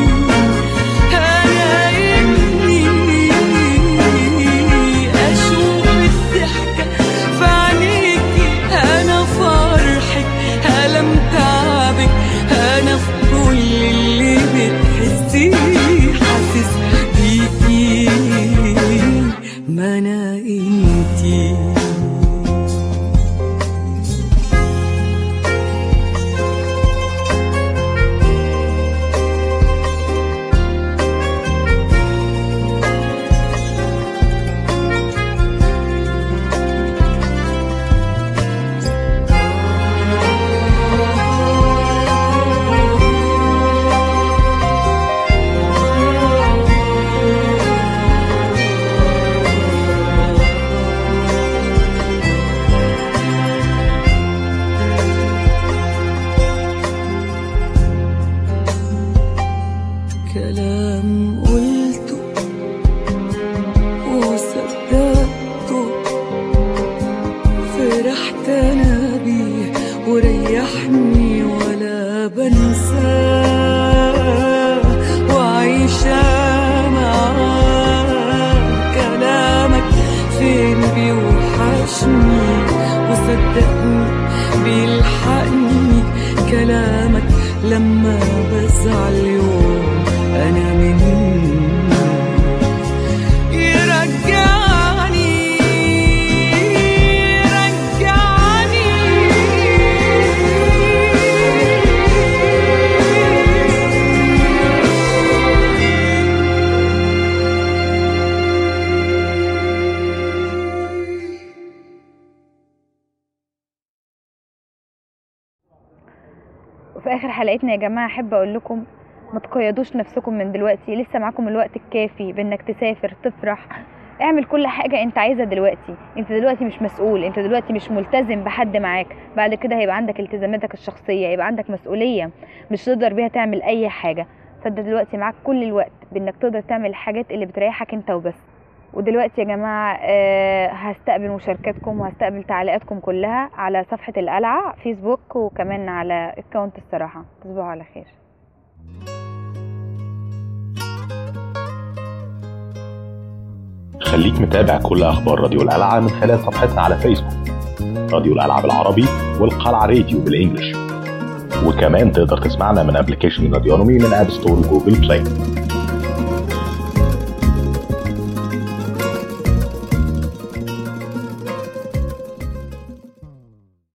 أنا إني أشوف الضحكة في عينيكي أنا فرحك ألم تعبك أنا في كل اللي بتحسيه حاسس بيكي ما أنا إنتي كلام قلته وصدقته فرحت انا بيه وريحني ولا بنساه وعايشة معاه كلامك فين بيوحشني وصدقني بيلحقني كلامك لما بزعل يوم أنا منك يرجعني وفي اخر حلقتنا يا جماعه احب اقول لكم ما تقيدوش نفسكم من دلوقتي لسه معاكم الوقت الكافي بانك تسافر تفرح اعمل كل حاجة انت عايزها دلوقتي انت دلوقتي مش مسؤول انت دلوقتي مش ملتزم بحد معاك بعد كده هيبقى عندك التزاماتك الشخصية هيبقى عندك مسؤولية مش تقدر بيها تعمل اي حاجة فانت دلوقتي معاك كل الوقت بانك تقدر تعمل الحاجات اللي بتريحك انت وبس ودلوقتي يا جماعة آه، هستقبل مشاركاتكم وهستقبل تعليقاتكم كلها على صفحة القلعة فيسبوك وكمان على اكونت الصراحة تصبحوا على خير خليك متابع كل اخبار راديو القلعه من خلال صفحتنا على فيسبوك راديو القلعه بالعربي والقلعه راديو بالانجلش وكمان تقدر تسمعنا من ابلكيشن راديونومي من اب ستور وجوجل بلاي